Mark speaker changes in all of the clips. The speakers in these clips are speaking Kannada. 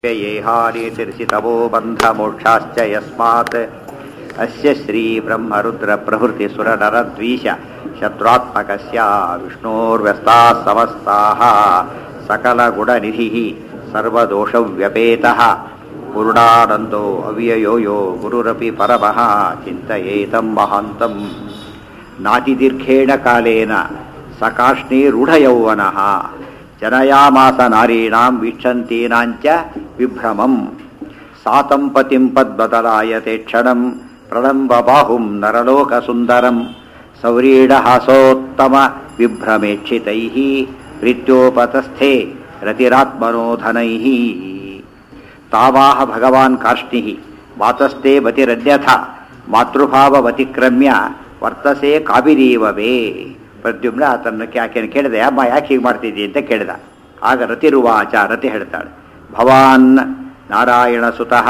Speaker 1: येहानितिर्षितवो बन्धमोक्षाश्च यस्मात् अस्य श्रीब्रह्मरुद्रप्रभृतिसुरनरद्वीष शत्रुत्मकस्य विष्णोर्व्यस्ताः समस्ताः सकलगुणनिधिः सर्वदोषव्यपेतः पूर्णानन्दो अव्ययो यो गुरुरपि परमः चिन्तयेतं महान्तम् नातिदीर्घेण कालेन सकाष्णीरूढयौवनः ಜನಯಾಮಾಸ ನಾರೀಣಾಂ ವೀಕ್ಷಂತೀನಾಂಚ ವಿಭ್ರಮಂ ಸಾತಂ ಪತಿಂ ಪದ್ಬದಲಾಯತೆ ಕ್ಷಣಂ ಪ್ರಣಂಬ ಬಾಹುಂ ನರಲೋಕ ಸುಂದರಂ ಸೌರೀಢಹಾಸೋತ್ತಮ ವಿಭ್ರಮೇಕ್ಷಿತೈಃ ಪ್ರೀತ್ಯೋಪತಸ್ಥೆ ರತಿರಾತ್ಮನೋಧನೈಃ ತಾವಾಹ ಭಗವಾನ್ ಕಾರ್ಷ್ಣಿಃ ಮಾತಸ್ತೆ ಮತಿರನ್ಯಥ ಮಾತೃಭಾವವತಿಕ್ರಮ್ಯ ವರ್ತಸೆ ಕಾಬಿರೀವವೇ ಪ್ರದ್ಯುಮ್ನ ಆತನ ಆಕೆಯನ್ನು ಕೇಳಿದೆ ಅಮ್ಮ ಯಾಕೆ ಹೀಗೆ ಮಾಡ್ತಿದ್ದಿ ಅಂತ ಕೇಳಿದ ಆಗ ರತಿರುವಾಚ ರತಿ ಹೇಳ್ತಾಳೆ ಭವಾನ್ ನಾರಾಯಣ ಸುತಃ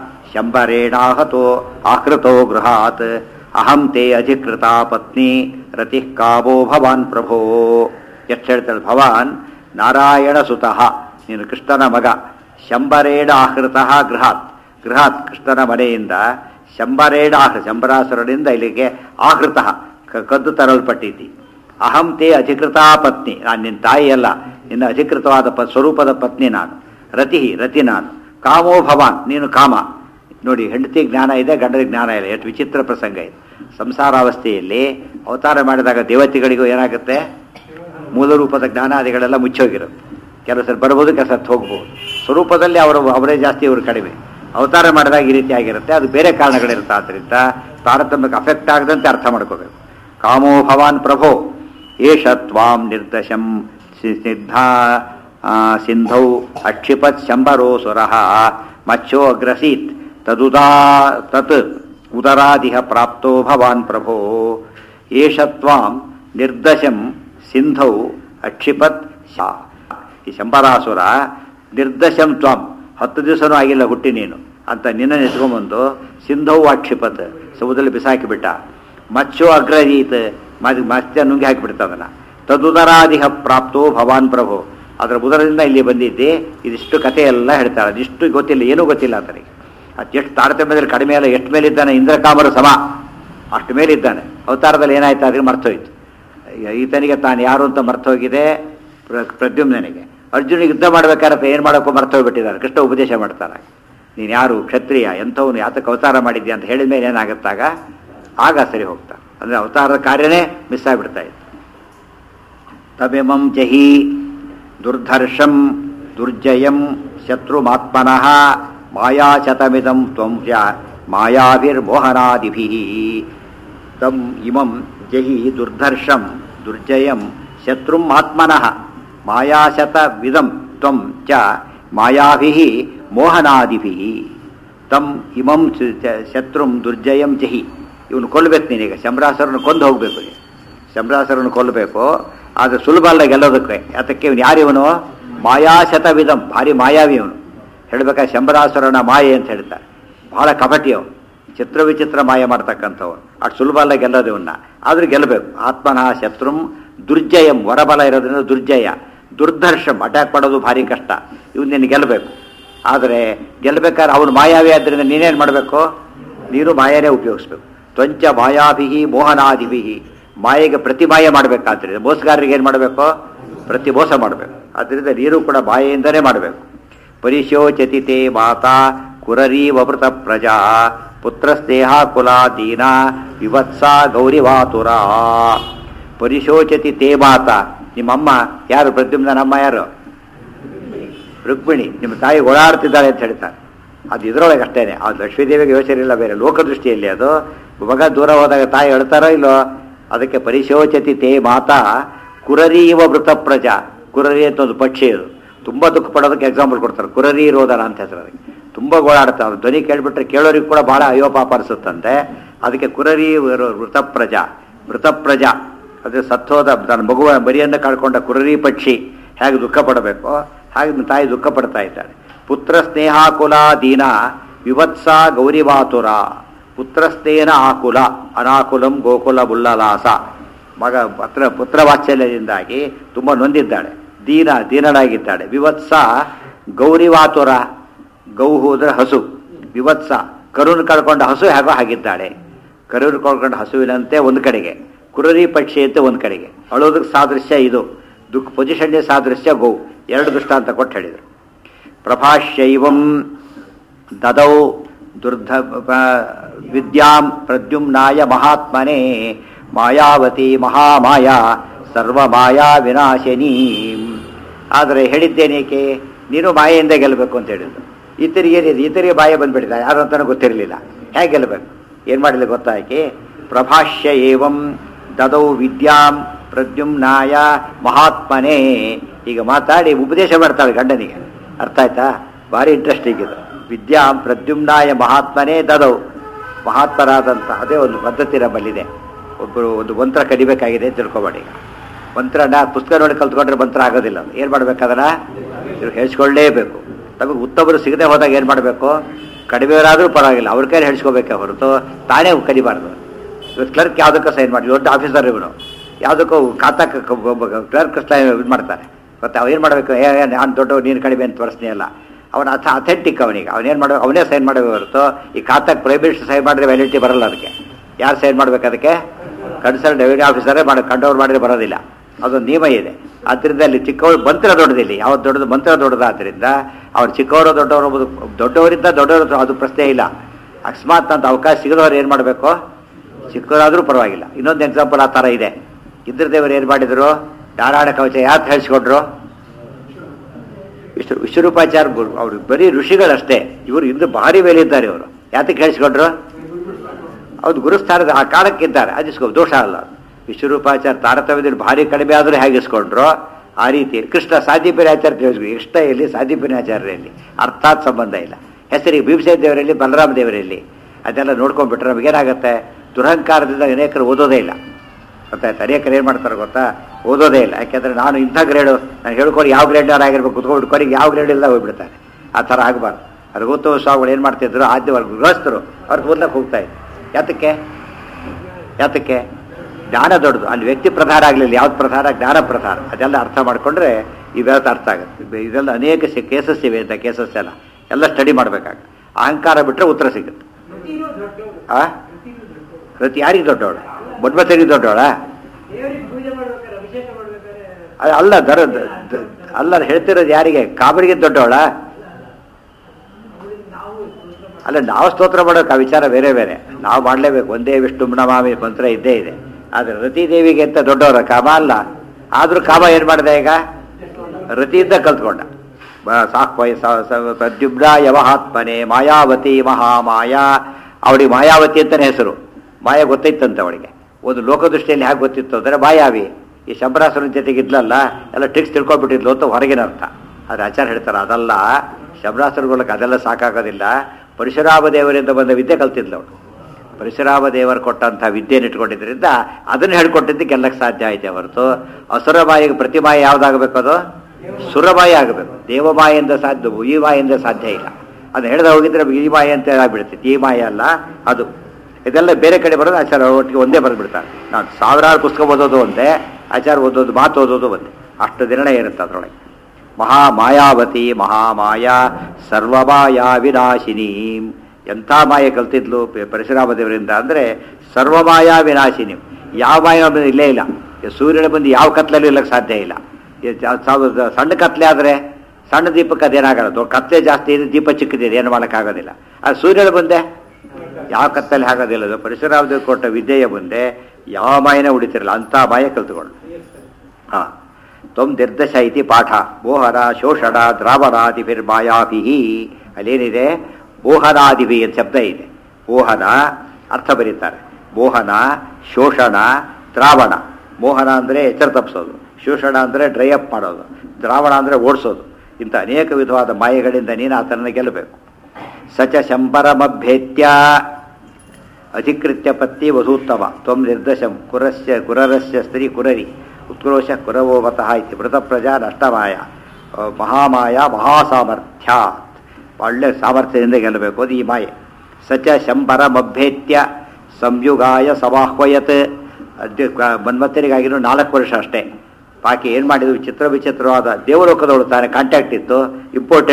Speaker 1: ಶಂಬರೇಣಾಹತೋ ಆಕೃತೋ ಗೃಹಾತ್ ಅಹಂ ತೇ ಅಧಿಕೃತ ಪತ್ನಿ ರತಿ ಕಾವೋ ಭವಾನ್ ಪ್ರಭೋ ಎಷ್ಟು ಹೇಳ್ತಾಳೆ ಭವಾನ್ ನಾರಾಯಣ ಸುತಃ ನೀನು ಕೃಷ್ಣನ ಮಗ ಶಂಬರೇಣ ಆಹೃತ ಗೃಹಾತ್ ಗೃಹಾತ್ ಕೃಷ್ಣನ ಮನೆಯಿಂದ ಶಂಬರೇಣ ಆಹೃತ ಶಂಬರಾಸುರನಿಂದ ಇಲ್ಲಿಗೆ ಆಹೃತ ಕದ್ದು ತರಲ್ಪಟ್ಟಿದ್ದಿ ಅಹಂ ತೇ ಅಧಿಕೃತ ಪತ್ನಿ ನಾನು ನಿನ್ನ ತಾಯಿ ಅಲ್ಲ ನಿನ್ನ ಅಧಿಕೃತವಾದ ಪ ಸ್ವರೂಪದ ಪತ್ನಿ ನಾನು ರತಿ ರತಿ ನಾನು ಕಾಮೋ ಭವಾನ್ ನೀನು ಕಾಮ ನೋಡಿ ಹೆಂಡತಿ ಜ್ಞಾನ ಇದೆ ಗಂಡದ ಜ್ಞಾನ ಇಲ್ಲ ಎಷ್ಟು ವಿಚಿತ್ರ ಪ್ರಸಂಗ ಇದೆ ಸಂಸಾರಾವಸ್ಥೆಯಲ್ಲಿ ಅವತಾರ ಮಾಡಿದಾಗ ದೇವತೆಗಳಿಗೂ ಏನಾಗುತ್ತೆ ಮೂಲ ರೂಪದ ಜ್ಞಾನಾದಿಗಳೆಲ್ಲ ಮುಚ್ಚೋಗಿರುತ್ತೆ ಕೆಲವು ಸರಿ ಬರ್ಬೋದು ಕೆಲಸ ಹೋಗ್ಬೋದು ಸ್ವರೂಪದಲ್ಲಿ ಅವರು ಅವರೇ ಜಾಸ್ತಿ ಇವರು ಕಡಿಮೆ ಅವತಾರ ಮಾಡಿದಾಗ ಈ ರೀತಿ ಆಗಿರುತ್ತೆ ಅದು ಬೇರೆ ಕಾರಣಗಳಿರುತ್ತೆ ಆದ್ದರಿಂದ ತಾರತಮ್ಯಕ್ಕೆ ಅಫೆಕ್ಟ್ ಆಗದಂತೆ ಅರ್ಥ ಮಾಡ್ಕೋಬೇಕು ಕಾಮೋ ಭವಾನ್ ಪ್ರಭೋ ಏಷ ತ್ವಾಂ ನಿರ್ದಶಂ ಸಿದ್ಧ ಸಿಂಧೌ ಅಕ್ಷಿಪತ್ ಶಂಬರೋಸುರಃ ಮಚ್ಚೋ ಅಗ್ರಸೀತ್ ತದುದಾ ತತ್ ಉದರಾದಿಹ ಪ್ರಾಪ್ತೋ ಭವಾನ್ ಪ್ರಭೋ ಏಷ ತ್ವಾಂ ನಿರ್ದಶಂ ಸಿಂಧೌ ಅಕ್ಷಿಪತ್ ಶಾ ಈ ಶಂಬರಾಸುರ ನಿರ್ದಶಂ ತ್ವಾಂ ಹತ್ತು ದಿವಸನೂ ಆಗಿಲ್ಲ ಹುಟ್ಟಿ ನೀನು ಅಂತ ನಿನ್ನ ಎತ್ಕೊಂಬಂದು ಸಿಂಧವು ಆಕ್ಷಿಪತ್ ಸಮುದ್ರದಲ್ಲಿ ಬಿಸಾಕಿಬಿಟ್ಟ ಮತ್ಸ್ಯೋ ಅಗ್ರಹೀತ್ ಮದ್ ಮತ್ಸ್ಯ ನುಂಗಿ ಹಾಕಿಬಿಡ್ತದನ್ನ ತದುದರಾದಿಹ ಪ್ರಾಪ್ತೋ ಭವಾನ್ ಪ್ರಭು ಅದರ ಉದರದಿಂದ ಇಲ್ಲಿ ಬಂದಿದ್ದೆ ಇದಿಷ್ಟು ಕಥೆ ಎಲ್ಲ ಹೇಳ್ತಾಳೆ ಅದಿಷ್ಟು ಗೊತ್ತಿಲ್ಲ ಏನೂ ಗೊತ್ತಿಲ್ಲ ಆತನಿಗೆ ಅದೆಷ್ಟು ತಾರತಮ್ಯದಲ್ಲಿ ಕಡಿಮೆ ಅಲ್ಲ ಎಷ್ಟು ಮೇಲಿದ್ದಾನೆ ಇಂದ್ರಕಾಮರು ಸಮ ಅಷ್ಟು ಮೇಲಿದ್ದಾನೆ ಅವತಾರದಲ್ಲಿ ಏನಾಯ್ತು ಅದಕ್ಕೆ ಮರ್ತೋಯ್ತು ಈತನಿಗೆ ತಾನು ಯಾರು ಅಂತ ಮರ್ತೋಗಿದೆ ಪ್ರದ್ಯುಮ್ನಿಗೆ ಅರ್ಜುನಿಗೆ ಯುದ್ಧ ಮಾಡ್ಬೇಕಾದ್ರೆ ಏನು ಮಾಡೋಕ್ಕೂ ಮರ್ತೋಗ್ಬಿಟ್ಟಿದ್ದಾರೆ ಕೃಷ್ಣ ಉಪದೇಶ ಮಾಡ್ತಾರೆ ನೀನು ಯಾರು ಕ್ಷತ್ರಿಯ ಎಂಥವನು ಯಾತಕ್ಕೆ ಅವತಾರ ಮಾಡಿದ್ಯಾ ಅಂತ ಹೇಳಿದ ಮೇಲೆ ಏನಾಗುತ್ತಾಗ ಆಗ ಸರಿ ಹೋಗ್ತಾ ಅಂದರೆ ಅವತಾರದ ಕಾರ್ಯನೇ ಮಿಸ್ ಆಗಿಬಿಡ್ತಾ ಇತ್ತು ತಮಿಮಂ ಜಹಿ ದುರ್ಧರ್ಷಂ ದುರ್ಜಯಂ ಶತ್ರುಮಾತ್ಮನಃ ಮಾಯಾಶತಮಿದಂ ತ್ವಂ ಚ ಮಾಯಾಭಿರ್ಮೋಹನಾದಿಭಿ ತಂ ಇಮಂ ಜಹಿ ದುರ್ಧರ್ಷಂ ದುರ್ಜಯಂ ಶತ್ರುಂ ಆತ್ಮನಃ ಮಾಯಾಶತವಿದಂ ತ್ವಂ ಚ ಮಾಯಾಭಿ ಮೋಹನಾದಿಭಿ ತಂ ಇಮಂ ಶತ್ರುಂ ದುರ್ಜಯಂ ಜಹಿ ಇವನು ಕೊಲ್ಲಬೇಕು ನೀನೀಗ ಶಂಭರಾಸರನ್ನು ಕೊಂದು ಹೋಗಬೇಕು ಶಂಭರಾಸರನ್ನು ಕೊಲ್ಲಬೇಕು ಆದರೆ ಸುಲಭ ಅಲ್ಲ ಗೆಲ್ಲೋದಕ್ಕೆ ಅದಕ್ಕೆ ಇವನು ಯಾರಿವನು ಮಾಯಾಶತವಿದಂ ಭಾರಿ ಮಾಯಾವಿ ಇವನು ಹೇಳ್ಬೇಕಾದ್ರೆ ಶಂಭರಾಸುರನ ಮಾಯೆ ಅಂತ ಹೇಳ್ತಾರೆ ಬಹಳ ಕಪಟಿ ಅವನು ಚಿತ್ರ ವಿಚಿತ್ರ ಮಾಯ ಮಾಡ್ತಕ್ಕಂಥವನು ಅಷ್ಟು ಸುಲಭ ಅಲ್ಲ ಗೆಲ್ಲೋದು ಇವನ್ನ ಆದರೂ ಗೆಲ್ಲಬೇಕು ಆತ್ಮನಃ ಶತ್ರುಂ ದುರ್ಜಯಂ ವರಬಲ ಇರೋದ್ರಿಂದ ದುರ್ಜಯ ದುರ್ಧರ್ಷಂ ಅಟ್ಯಾಕ್ ಮಾಡೋದು ಭಾರಿ ಕಷ್ಟ ಇವನು ನಿನ್ನ ಗೆಲ್ಲಬೇಕು ಆದರೆ ಗೆಲ್ಲಬೇಕಾದ್ರೆ ಅವನು ಮಾಯಾವಿ ಆದ್ದರಿಂದ ನೀನೇನು ಮಾಡಬೇಕು ನೀನು ಮಾಯನೇ ಉಪಯೋಗಿಸ್ಬೇಕು ತ್ವಂಚ ಮಾಯಾಭಿಹಿ ಮೋಹನಾದಿಭಿ ಮಾಯೆಗೆ ಪ್ರತಿ ಮಾಯ ಮಾಡಬೇಕಾದ್ರಿಂದ ಮೋಸಗಾರರಿಗೆ ಏನು ಮಾಡಬೇಕು ಪ್ರತಿ ಮೋಸ ಮಾಡಬೇಕು ಆದ್ದರಿಂದ ನೀರು ಕೂಡ ಮಾಯೆಯಿಂದನೇ ಮಾಡಬೇಕು ಪರಿಶೋಚತಿ ತೇ ಮಾತಾ ಕುರರೀವೃತ ಪ್ರಜಾ ಪುತ್ರ ಸ್ನೇಹ ಕುಲಾದೀನ ವಿವತ್ಸ ಗೌರಿವಾತುರ ಪರಿಶೋಚತಿ ತೇ ಮಾತಾ ನಿಮ್ಮಮ್ಮ ಯಾರು ಪ್ರದ್ಯುಮ್ನ ನಮ್ಮ ಯಾರು ರುಕ್ಮಿಣಿ ನಿಮ್ಮ ತಾಯಿ ಓಡಾಡ್ತಿದ್ದಾಳೆ ಅಂತ ಹೇಳ್ತಾರೆ ಅದು ಇದರೊಳಗೆ ಅಷ್ಟೇನೆ ಅದು ಲಕ್ಷ್ಮೀದೇವಿಗೆ ಯೋಚನೆ ಇಲ್ಲ ಬೇರೆ ಲೋಕದೃಷ್ಟಿಯಲ್ಲಿ ಅದು ಮಗ ದೂರ ಹೋದಾಗ ತಾಯಿ ಹೇಳ್ತಾರೋ ಇಲ್ಲೋ ಅದಕ್ಕೆ ಪರಿಶೋಚತಿ ತೇ ಮಾತಾ ಕುರರೀವ ವೃತ ಪ್ರಜಾ ಕುರರಿ ಅಂತ ಒಂದು ಪಕ್ಷಿ ಅದು ತುಂಬ ದುಃಖ ಪಡೋದಕ್ಕೆ ಎಕ್ಸಾಂಪಲ್ ಕೊಡ್ತಾರೆ ಕುರರಿ ರೋದನ ಅಂತ ಹೆಸರು ಅದಕ್ಕೆ ತುಂಬ ಗೋಳಾಡ್ತಾರೆ ಧ್ವನಿ ಕೇಳಿಬಿಟ್ರೆ ಕೇಳೋರಿಗೆ ಕೂಡ ಭಾಳ ಅಯೋಪಾಪ ಅನಿಸುತ್ತಂತೆ ಅದಕ್ಕೆ ಕುರರಿ ವೃತ ಪ್ರಜಾ ಮೃತ ಪ್ರಜಾ ಅದೇ ಸತ್ತೋದ ತನ್ನ ಮಗುವ ಬರಿಯನ್ನು ಕಳ್ಕೊಂಡ ಕುರರಿ ಪಕ್ಷಿ ಹೇಗೆ ದುಃಖ ಪಡಬೇಕು ಹಾಗೆ ತಾಯಿ ದುಃಖ ಪಡ್ತಾ ಇದ್ದಾಳೆ ಪುತ್ರ ಸ್ನೇಹಾಕುಲ ದೀನ ವಿವತ್ಸ ಗೌರಿವಾತುರ ಪುತ್ರಸ್ತೇನ ಆಕುಲ ಅನಾಕುಲಂ ಗೋಕುಲ ಬುಲ್ಲಲಾಸ ಮಗ ಪತ್ರ ಪುತ್ರ ವಾತ್ಸಲ್ಯದಿಂದಾಗಿ ತುಂಬ ನೊಂದಿದ್ದಾಳೆ ದೀನ ದೀನಳಾಗಿದ್ದಾಳೆ ವಿವತ್ಸ ಗೌರಿವಾತುರ ಗೌಹು ಅಂದ್ರೆ ಹಸು ವಿವತ್ಸ ಕರುನ್ ಕಳ್ಕೊಂಡ ಹಸು ಹೇಗೋ ಹಾಗಿದ್ದಾಳೆ ಕರುನ್ ಕಳ್ಕೊಂಡ ಹಸುವಿನಂತೆ ಒಂದು ಕಡೆಗೆ ಕುರರಿ ಪಕ್ಷಿ ಅಂತ ಒಂದು ಕಡೆಗೆ ಅಳೋದಕ್ಕೆ ಸಾದೃಶ್ಯ ಇದು ದುಃಖ ಪೊಸಿಷನ್ಗೆ ಸಾದೃಶ್ಯ ಗೌ ಎರಡು ದೃಷ್ಟಾಂತ ಕೊಟ್ಟು ಹೇಳಿದರು ಪ್ರಭಾಷ್ಯೈವಂ ದದೌ ದುರ್ಧ ಪ- ವಿದ್ಯಾಂ ಪ್ರದ್ಯುಮ್ನಾಯ ಮಹಾತ್ಮನೇ ಮಾಯಾವತಿ ಮಹಾಮಾಯಾ ಸರ್ವಮಾಯಾ ವಿನಾಶಿನಿ ಆದರೆ ಹೇಳಿದ್ದೇನೇಕೆ ನೀನು ಮಾಯೆಯಿಂದ ಗೆಲ್ಲಬೇಕು ಅಂತ ಹೇಳಿದ್ದು ಈತರಿಗೆ ಏನಿದೆ ಈತರಿಗೆ ಬಾಯ ಬಂದ್ಬಿಟ್ಟಿದೆ ಯಾರು ಅಂತಾನೂ ಗೊತ್ತಿರಲಿಲ್ಲ ಹೇಗೆ ಗೆಲ್ಲಬೇಕು ಏನು ಮಾಡಿಲ್ಲ ಗೊತ್ತಾಕಿ ಪ್ರಭಾಷ್ಯ ಏವಂ ದದೌ ವಿದ್ಯಾಂ ಪ್ರದ್ಯುಮ್ನಾಯ ಮಹಾತ್ಮನೇ ಈಗ ಮಾತಾಡಿ ಉಪದೇಶ ಮಾಡ್ತಾಳೆ ಗಂಡನಿಗೆ ಅರ್ಥ ಆಯ್ತಾ ಭಾರಿ ಇಂಟ್ರೆಸ್ಟಿಂಗ್ ಇದು ವಿದ್ಯಾಂ ಪ್ರದ್ಯುಮ್ನಾಯ ಮಹಾತ್ಮನೇ ದದೌ ಮಹಾತ್ಮರಾದಂಥ ಅದೇ ಒಂದು ಪದ್ಧತಿ ನಮ್ಮಲ್ಲಿದೆ ಒಬ್ಬರು ಒಂದು ಮಂತ್ರ ಕಲಿಬೇಕಾಗಿದೆ ಅಂತ ತಿಳ್ಕೊಬೇಡಿ ಈಗ ಮಂತ್ರನ ಪುಸ್ತಕ ನೋಡಿ ಕಲ್ತ್ಕೊಂಡ್ರೆ ಮಂತ್ರ ಆಗೋದಿಲ್ಲ ಏನು ಮಾಡ್ಬೇಕಾದ್ರೆ ಇವ್ರು ಹೇಳ್ಸ್ಕೊಳ್ಳೇಬೇಕು ತಮಗೆ ಉತ್ತಮರು ಸಿಗದೆ ಹೋದಾಗ ಏನು ಮಾಡಬೇಕು ಕಡಿಮೆಯವರಾದರೂ ಪರವಾಗಿಲ್ಲ ಅವ್ರ ಕೈಲಿ ಹೇಳ್ಸ್ಕೋಬೇಕೆ ಹೊರತು ತಾನೇ ಕಲಿಬಾರ್ದು ಇವತ್ತು ಕ್ಲರ್ಕ್ ಯಾವುದಕ್ಕೂ ಸೈನ್ ಮಾಡಿ ದೊಡ್ಡ ಆಫೀಸರ್ ಇವನು ಯಾವುದಕ್ಕೂ ಖಾತಾಕ್ಕೆ ಕ್ಲರ್ಕ್ ಇದು ಮಾಡ್ತಾರೆ ಮತ್ತೆ ಅವ್ರು ಏನು ಮಾಡಬೇಕು ಏ ಏ, ನಾನು ದೊಡ್ಡ ನೀನು ಕಡಿಮೆ ಅಂತ ತೋರಿಸ್ತೀನಿ ಅಲ್ಲ ಅವನ ಅಥ ಅಥೆಂಟಿಕ್ ಅವನಿಗೆ ಅವನೇನು ಮಾಡೋ ಅವನೇ ಸೈನ್ ಮಾಡಬೇಕು ಹೊರತು ಈ ಖಾತಾಕ್ಕೆ ಪ್ರೈವೇಟ್ ಸೈನ್ ಮಾಡಿದ್ರೆ ವ್ಯಾಲಿಡಿಟಿ ಬರಲ್ಲ ಅದಕ್ಕೆ ಯಾರು ಸೈನ್ ಮಾಡ್ಬೇಕು ಅದಕ್ಕೆ ಕನ್ಸರ್ನ್ ರೆವಿನ್ಯೂ ಆಫೀಸರೇ ಮಾಡಿ ಕಂಡವ್ರು ಮಾಡಿದ್ರೆ ಬರೋದಿಲ್ಲ ಅದೊಂದು ನಿಯಮ ಇದೆ ಆದ್ದರಿಂದ ಅಲ್ಲಿ ಚಿಕ್ಕವರು ಮಂತ್ರ ದೊಡ್ಡದಿಲ್ಲ ಯಾವ್ದು ದೊಡ್ಡದು ಮಂತ್ರ ದೊಡ್ಡದಾದ್ರಿಂದ ಅವ್ರು ಚಿಕ್ಕವರು ದೊಡ್ಡವರು ಎಂಬುದು ದೊಡ್ಡವರಿಂದ ದೊಡ್ಡವರು ಅದು ಪ್ರಶ್ನೆ ಇಲ್ಲ ಅಕಸ್ಮಾತ್ ಅಂತ ಅವಕಾಶ ಸಿಗದವ್ರು ಏನು ಮಾಡಬೇಕು ಚಿಕ್ಕವರಾದರೂ ಪರವಾಗಿಲ್ಲ ಇನ್ನೊಂದು ಎಕ್ಸಾಂಪಲ್ ಆ ಥರ ಇದೆ ಇಂದ್ರದೇವರು ಏನು ಮಾಡಿದರು ನಾರಾಯಣ ಕವಚ ಯಾರು ಹೇಳಿಸ್ಕೊಟ್ರು ವಿಶ್ವ ವಿಶ್ವರೂಪಾಚಾರ ಗುರು ಅವರು ಬರೀ ಋಷಿಗಳಷ್ಟೇ ಇವರು ಇಂದು ಭಾರಿ ಮೇಲಿದ್ದಾರೆ ಇವರು ಯಾತಕ್ಕೆ ಹೇಳಿಸ್ಕೊಟ್ರು ಹೌದು ಗುರುಸ್ಥಾನದ ಆ ಕಾಲಕ್ಕಿದ್ದಾರೆ ಅದಿಸ್ಕೋ ದೋಷ ಅಲ್ಲ ಅದು. ವಿಶ್ವರೂಪಾಚಾರ ತಾರತಮ್ಯದಲ್ಲಿ ಭಾರಿ ಕಡಿಮೆ ಆದರೂ ಹೇಗಿಸ್ಕೊಂಡ್ರು ಆ ರೀತಿ ಕೃಷ್ಣ ಸಾಧ್ಯಪಿನಾಚಾರ್ಯ ತಿಳಿಸ್ಕೊ ಇಷ್ಟ ಎಲ್ಲಿ ಸಾಧ್ಯಪಿನಾಚಾರ್ಯರಲ್ಲಿ ಅರ್ಥಾತ್ ಸಂಬಂಧ ಇಲ್ಲ ಹೆಸರಿಗೆ ಭೀಮಸೇನ ದೇವರಲ್ಲಿ ಬಲರಾಮ ದೇವರಲ್ಲಿ ಅದೆಲ್ಲ ನೋಡ್ಕೊಂಡ್ಬಿಟ್ರೆ ನಮಗೇನಾಗುತ್ತೆ ದುರಹಂಕಾರದಿಂದ ಅನೇಕರು ಓದೋದೇ ಇಲ್ಲ ಗೊತ್ತಾಯ್ತು ಅನೇಕರು ಏನು ಮಾಡ್ತಾರೆ ಗೊತ್ತಾ ಓದೋದೇ ಇಲ್ಲ ಯಾಕೆಂದ್ರೆ ನಾನು ಇಂಥ ಗ್ರೇಡು ನಾನು ಹೇಳ್ಕೊಂಡು ಯಾವ ಗ್ರೇಡ್ನಾರು ಆಗಿರ್ಬೇಕು ಕುತ್ಕೊಂಡು ಕೊನೆಗೆ ಯಾವ ಗ್ರೇಡ್ ಇಲ್ಲ ಹೋಗ್ಬಿಡ್ತಾರೆ ಆ ಥರ ಆಗಬಾರ್ದು ಅರಗೋತ್ತವ ಸ್ವಾಮಿಗಳು ಏನು ಮಾಡ್ತಿದ್ರು ಆದ್ಯ ಗೃಹಸ್ಥರು ಅವ್ರು ಓದ್ಲಕ್ಕೆ ಹೋಗ್ತಾ ಇದ್ರು ಯಾತಕ್ಕೆ ಯಾತಕ್ಕೆ ಜ್ಞಾನ ದೊಡ್ಡದು ಅಲ್ಲಿ ವ್ಯಕ್ತಿ ಪ್ರಧಾನ ಆಗಲಿಲ್ಲ ಯಾವ್ದು ಪ್ರಧಾನ ಜ್ಞಾನ ಪ್ರಧಾನ ಅದೆಲ್ಲ ಅರ್ಥ ಮಾಡಿಕೊಂಡ್ರೆ ಇವೆಲ್ಲ ಅರ್ಥ ಆಗುತ್ತೆ ಇವೆ- ಇದೆಲ್ಲ ಅನೇಕ ಕೇಸಸ್ ಇವೆ ಅಂತ ಕೇಸಸ್ ಎಲ್ಲ ಎಲ್ಲ ಸ್ಟಡಿ ಮಾಡಬೇಕಾಗುತ್ತೆ ಅಹಂಕಾರ ಬಿಟ್ಟರೆ ಉತ್ತರ ಸಿಗುತ್ತೆ ಆ ಪ್ರತಿ ಯಾರಿಗೆ ದೊಡ್ಡವಳ ಬೊಡ್ಬತ್ತರಿಗೆ ದೊಡ್ಡವಳ
Speaker 2: ದೇವರಿಗೆ ಪೂಜೆ ಮಾಡ್ಬೇಕಾದ್ರೆ ಅಭಿಷೇಕ ಮಾಡ್ಬೇಕಾದ್ರೆ
Speaker 1: ಅದು ಅಲ್ಲ ದರ ದ- ದ- ಅಲ್ಲ ಹೇಳ್ತಿರೋದು ಯಾರಿಗೆ ಕಾಬರಿಗೆ ದೊಡ್ಡವಳ
Speaker 2: ಅವ್ರಿಗೆ ನಾವು ಸ್ತೋತ್ರ ಮಾಡಿ
Speaker 1: ಅಲ್ಲ ನಾವು ಸ್ತೋತ್ರ ಮಾಡೋಕೆ ಆ ವಿಚಾರ ಬೇರೆ ಬೇರೆ ನಾವು ಮಾಡಲೇಬೇಕು ಒಂದೇ ವಿಷ್ಣು ಮಾಮಿ ಮಂತ್ರ ಇದ್ದೇ ಇದೆ ಆದರೆ ರತಿದೇವಿಗೆ ಅಂತ ದೊಡ್ಡವರ ಕಾಮ ಅಲ್ಲ ಆದರೂ ಕಾಮ ಏನು ಮಾಡಿದೆ ಈಗ ರತಿಯಿಂದ ಕಲ್ತ್ಕೊಂಡ ಬ- ಸಾಕ್ವಯ ಸ- ಸ- ಪ್ರದ್ಯುಮ್ನ ಯವಹಾತ್ಮನೆ ಮಾಯಾವತಿ ಮಹಾಮಾಯಾ ಅವಳಿಗೆ ಮಾಯಾವತಿ ಅಂತಲೇ ಹೆಸರು ಮಾಯ ಗೊತ್ತಿತ್ತಂತೆ ಅವಳಿಗೆ ಒಂದು ಲೋಕದೃಷ್ಟಿಯಲ್ಲಿ ಹೇಗೆ ಗೊತ್ತಿತ್ತು ಅಂದರೆ ಮಾಯಾವಿ ಈ ಶಂಬರಾಸುರನ ಜೊತೆಗೆ ಇದ್ಲಲ್ಲ ಎಲ್ಲ ಟ್ರಿಕ್ಸ್ ತಿಳ್ಕೊಬಿಟ್ಟಿದ್ಲು ಅಂತ ಹೊರಗಿನ ಅರ್ಥ ಅದು ಆಚಾರ ಹೇಳ್ತಾರೆ ಅದಲ್ಲ ಶಬರಾಸುರಗೊಳಕ್ಕೆ ಅದೆಲ್ಲ ಸಾಕಾಗೋದಿಲ್ಲ ಪರಶುರಾಮ ದೇವರಿಂದ ಬಂದ ವಿದ್ಯೆ ಕಲ್ತಿದ್ಲು ಅವಳು ಪರಶುರಾಮ ದೇವರು ಕೊಟ್ಟಂಥ ವಿದ್ಯೆಯನ್ನು ಇಟ್ಕೊಂಡಿದ್ರಿಂದ ಅದನ್ನು ಹೇಳ್ಕೊಟ್ಟಿದ್ದಕ್ಕೆ ಎಲ್ಲಕ್ಕೆ ಸಾಧ್ಯ ಆಯ್ತೆ ಹೊರತು ಅಸುರಮಾಯಿಗೆ ಪ್ರತಿಮಾಯ ಯಾವುದಾಗಬೇಕು ಅದು ಸುರಮಾಯ ಆಗಬೇಕು ದೇವಮಾಯಿಂದ ಸಾಧ್ಯ ಈ ಮಾಯಿಂದ ಸಾಧ್ಯ ಇಲ್ಲ ಅದು ಹೇಳ್ದ ಹೋಗಿದ್ರೆ ಈ ಮಾಯ ಅಂತ ಆಗ್ಬಿಡ್ತಿತ್ತು ಈ ಮಾಯ ಅಲ್ಲ ಅದು ಇದೆಲ್ಲ ಬೇರೆ ಕಡೆ ಬರೋದು ಆಚಾರ ಒಟ್ಟಿಗೆ ಒಂದೇ ಬರೆದ್ಬಿಡ್ತಾರೆ ನಾನು ಸಾವಿರಾರು ಪುಸ್ತಕ ಓದೋದು ಒಂದೇ ಆಚಾರ ಓದೋದು ಮಾತು ಓದೋದು ಒಂದೇ ಅಷ್ಟು ನಿರ್ಣಯ ಇರುತ್ತೆ ಅದರೊಳಗೆ ಮಹಾಮಾಯಾವತಿ ಮಹಾಮಾಯಾ ಸರ್ವಮಾಯಾ ವಿನಾಶಿನಿ ಎಂಥ ಮಾಯ ಕಲ್ತಿದ್ಲು ಪ- ಪರಶುರಾಮ ದೇವರಿಂದ ಅಂದರೆ ಸರ್ವಮಾಯಾ ವಿನಾಶಿನಿ ಯಾವ ಮಾಯ ಬಂದು ಇಲ್ಲೇ ಇಲ್ಲ ಈ ಸೂರ್ಯನ ಬಂದು ಯಾವ ಕತ್ಲಲ್ಲಿ ಇಲ್ಲಕ್ಕೆ ಸಾಧ್ಯ ಇಲ್ಲ ಈ ಜ- ಸಾವು- ಸಣ್ಣ ಕತ್ಲೆ ಆದರೆ ಸಣ್ಣ ದೀಪಕ್ಕೆ ಅದೇನಾಗಲ್ಲ ದೊಡ್ಡ ಕತ್ಲೆ ಜಾಸ್ತಿ ಇದೆ ದೀಪ ಚಿಕ್ಕದಿದೆ ಏನು ಮಾಡೋಕ್ಕಾಗೋದಿಲ್ಲ ಆ ಸೂರ್ಯನ ಬಂದೆ ಯಾವ ಕತ್ತಲ್ಲಿ ಆಗೋದಿಲ್ಲ ಅದು ಪರಶುರಾಮ ದೇವರು ಕೊಟ್ಟ ವಿದ್ಯೆಯ ಮುಂದೆ ಯಾವ ಮಾಯನೇ ಉಳಿತಿರಲ್ಲ ಅಂಥ ಮಾಯ ಕಲ್ತುಕೊಂಡು ಹಾ ತ್ವಂ ನಿರ್ದಶ ಇತಿ ಪಾಠ ಮೋಹನ ಶೋಷಣ ದ್ರಾವಣಾದಿಭಿರ್ ಮಾಯಾಭಿಹಿ ಅಲ್ಲೇನಿದೆ ಮೋಹನಾದಿಭಿ ಅಂತ ಶಬ್ದ ಇದೆ ಮೋಹನ ಅರ್ಥ ಬರೀತಾರೆ ಮೋಹನ ಶೋಷಣ ದ್ರಾವಣ ಮೋಹನ ಅಂದರೆ ಎಚ್ಚರ ತಪ್ಪಿಸೋದು ಶೋಷಣ ಅಂದರೆ ಡ್ರೈ ಅಪ್ ಮಾಡೋದು ದ್ರಾವಣ ಅಂದರೆ ಓಡಿಸೋದು ಇಂಥ ಅನೇಕ ವಿಧವಾದ ಮಾಯೆಗಳಿಂದ ನೀನು ಆತನನ್ನು ಗೆಲ್ಲಬೇಕು ಸಚ ಶಂಬರಮಭ್ಯೇತ್ಯ ಅಧಿಕೃತ್ಯ ಪತ್ತಿ ವಧೂತ್ತಮ ತ್ವಂ ನಿರ್ದಶಂ ಕುರಸ್ಯ ಕುರರಸ್ಯ ಸ್ತ್ರೀ ಕುರರಿ ಉತ್ಕ್ರೋಶ ಕುರವೋಮತಃ ಇತಿ ಮೃತ ಪ್ರಜಾ ನಷ್ಟಮಾಯ ಆ, ಮಹಾಮಾಯ ಮಹಾಸಾಮರ್ಥ್ಯಾತ್ ಒಳ್ಳೆ ಸಾಮರ್ಥ್ಯದಿಂದ ಗೆಲ್ಲಬೇಕು ಅದು ಈ ಮಾಯೆ ಸಚ ಶಂಬರಮಭ್ಯೇತ್ಯ ಸಂಯುಗಾಯ ಸಮಾಹ್ವಯತ್ ಅದ್ಯ ಮನ್ಮತ್ತರಿಗಾಗಿನೂ ನಾಲ್ಕು ವರ್ಷ ಅಷ್ಟೇ ಬಾಕಿ ಏನು ಮಾಡಿದ್ರು ವಿಚಿತ್ರ ವಿಚಿತ್ರವಾದ ದೇವಲೋಕದವಳು ತಾನೇ ಕಾಂಟ್ಯಾಕ್ಟ್ ಇತ್ತು ಇಂಪೋರ್ಟೆಡ್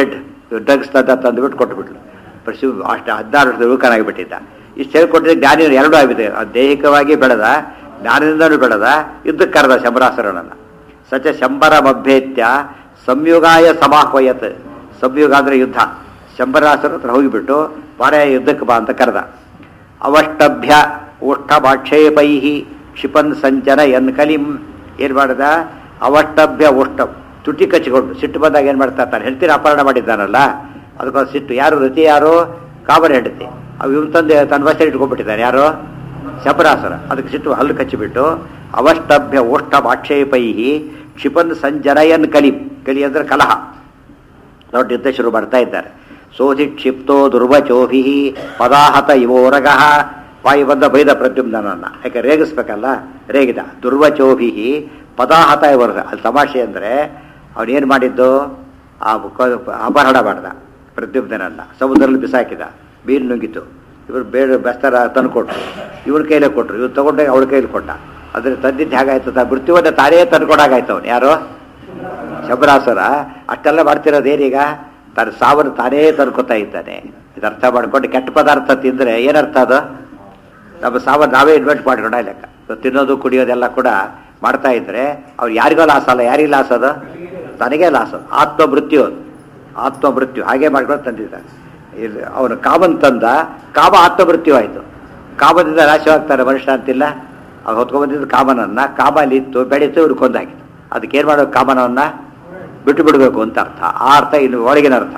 Speaker 1: ಡ್ರಗ್ಸ್ ತಂದ ತಂದುಬಿಟ್ಟು ಕೊಟ್ಬಿಟ್ಲು ಪಶು ಅಷ್ಟು ಹದಿನಾರು ವರ್ಷದ ಯುವಕನಾಗಿಬಿಟ್ಟಿದ್ದ ಇಷ್ಟು ಹೇಳಿ ಕೊಟ್ಟಿದ್ದ ಜ್ಞಾನಿ ಎರಡೂ ಆಗಿದೆ ಅದು ದೈಹಿಕವಾಗಿ ಬೆಳೆದ ಜ್ಞಾನದಿಂದಲೂ ಬೆಳೆದ ಯುದ್ಧಕ್ಕೆ ಕರೆದ ಶಂಬರಾಸುರನನ್ನು ಸಚ ಶಂಬರಮಭ್ಯೇತ್ಯ ಸಂಯುಗಾಯ ಸಮಾಹ್ವಯತ್ ಸಂಯುಗ ಅಂದರೆ ಯುದ್ಧ ಶಂಬರಾಸುರ ಹತ್ರ ಹೋಗಿಬಿಟ್ಟು ಬಾರೆ ಯುದ್ಧಕ್ಕೆ ಬಾ ಅಂತ ಕರೆದ ಅವಷ್ಟಭ್ಯ ಓಷ್ಠಮಾಕ್ಷೇಪೈ ಕ್ಷಿಪನ್ ಸಂಚನ ಎನ್ ಕಲಿಂ ಏನು ಮಾಡಿದ ಅವಷ್ಟಭ್ಯ ಓಷ್ಠ ತುಟಿ ಕಚ್ಚಿಕೊಂಡು ಸಿಟ್ಟು ಬಂದಾಗ ಏನು ಮಾಡ್ತಾ ತಾನು ಹೆಂಡತಿನ ಅಪಹರಣ ಮಾಡಿದ್ದಾನಲ್ಲ ಅದಕ್ಕೊಂದು ಸಿಟ್ಟು ಯಾರು ರತಿ ಯಾರು ಕಾಬರ ಹೆಂಡತಿ ಅವು ಇವನ್ ತಂದೆ ತನ್ನ ವಶ ಇಟ್ಕೊಂಡ್ಬಿಟ್ಟಿದ್ದಾನೆ ಯಾರು ಶಬರಾಸುರ ಅದಕ್ಕೆ ಸಿಟ್ಟು ಹಲ್ಲು ಕಚ್ಚಿಬಿಟ್ಟು ಅವಷ್ಟಭ್ಯ ಓಷ್ಠ ಆಕ್ಷೇಪೈ ಕ್ಷಿಪನ್ ಸಂಜನಯನ್ ಕಲಿ ಕಲಿ ಅಂದ್ರೆ ಕಲಹ ದೊಡ್ಡ ಯುದ್ಧ ಶುರು ಮಾಡ್ತಾ ಇದ್ದಾರೆ ಸೋಧಿ ಕ್ಷಿಪ್ತೋ ದುರ್ವಚೋಭಿ ಪದಾಹತ ಇವೋರಗ ಬಾಯಿ ಬಂದ ಬೈದ ಪ್ರದ್ಯುಮ್ನನ್ನ ಯಾಕೆ ರೇಗಿಸ್ಬೇಕಲ್ಲ ರೇಗಿದ ದುರ್ವಚೋಭಿ ಪದಾಹತ ಇವರ್ಗ ಅಲ್ಲಿ ತಮಾಷೆ ಅಂದರೆ ಅವನೇನು ಮಾಡಿದ್ದು ಆ ಕ- ಅಪಹರಣ ಮಾಡ್ದ ಪ್ರದ್ಯುಮ್ನನ್ನ ಸಮುದ್ರದಲ್ಲಿ ಬಿಸಾಕಿದ ಬೀರು ನುಂಗಿತು ಇವರು ಬೇಡ ಬೆಸ್ತರ ತಂದು ಕೊಟ್ಟರು ಇವ್ರ ಕೈಲೇ ಕೊಟ್ಟರು ಇವ್ರು ತಗೊಂಡಾಗ ಅವಳ ಕೈಲಿ ಕೊಟ್ಟ ಅದ್ರ ತಂದಿದ್ದು ಹೇಗಾಯ್ತು ತಾ ಮೃತ್ಯುವನ್ನ ತಾನೇ ತಂದ್ಕೊಡಾಗಾಯ್ತು ಅವನು ಯಾರು ಶಬರಾಸುರ ಅಷ್ಟೆಲ್ಲ ಮಾಡ್ತಿರೋದು ಏನೀಗ ತನ್ನ ಸಾವನ್ನು ತಾನೇ ತನ್ಕೋತಾ ಇದ್ದಾನೆ ಇದು ಅರ್ಥ ಮಾಡ್ಕೊಂಡು ಕೆಟ್ಟ ಪದಾರ್ಥ ತಿಂದರೆ ಏನರ್ಥ ಅದು ನಮ್ಮ ಸಾವನ್ನು ನಾವೇ ಇನ್ವೆಸ್ಟ್ ಮಾಡ್ಕೊಂಡ ಲೆಕ್ಕ ಸೊ ತಿನ್ನೋದು ಕುಡಿಯೋದೆಲ್ಲ ಕೂಡ ಮಾಡ್ತಾ ಇದ್ರೆ ಅವ್ರು ಯಾರಿಗೋ ಲಾಸ್ ಅಲ್ಲ ಯಾರಿಗೆ ಲಾಸ್ ಅದು ತನಗೇ ಲಾಸ್ ಅದು ಆತ್ಮ ಮೃತ್ಯು ಅದು ಆತ್ಮ ಮೃತ್ಯು ಹಾಗೆ ಮಾಡ್ಕೊಂಡು ತಂದಿದ್ದಾನೆ ಇಲ್ಲಿ ಅವನು ಕಾಮನ್ ತಂದ ಕಾಮ ಆತ್ಮ ಮೃತ್ಯು ಆಯಿತು ಕಾಮದಿಂದ ನಾಶವಾಗ್ತಾರೆ ಮನುಷ್ಯ ಅಂತಿಲ್ಲ ಅವ್ರು ಹೊತ್ಕೊಂಡ್ಬಂದಿದ್ದು ಕಾಮನನ್ನ ಕಾಮ ಅಲ್ಲಿತ್ತು ಬೆಳೀತು ಇವ್ರು ಕೊಂದಾಗಿತ್ತು ಅದಕ್ಕೆ ಏನು ಮಾಡಬೇಕು ಕಾಮನವನ್ನು ಬಿಟ್ಟು ಬಿಡಬೇಕು ಅಂತ ಅರ್ಥ ಆ ಅರ್ಥ ಇನ್ನು ಒಳಗಿನ ಅರ್ಥ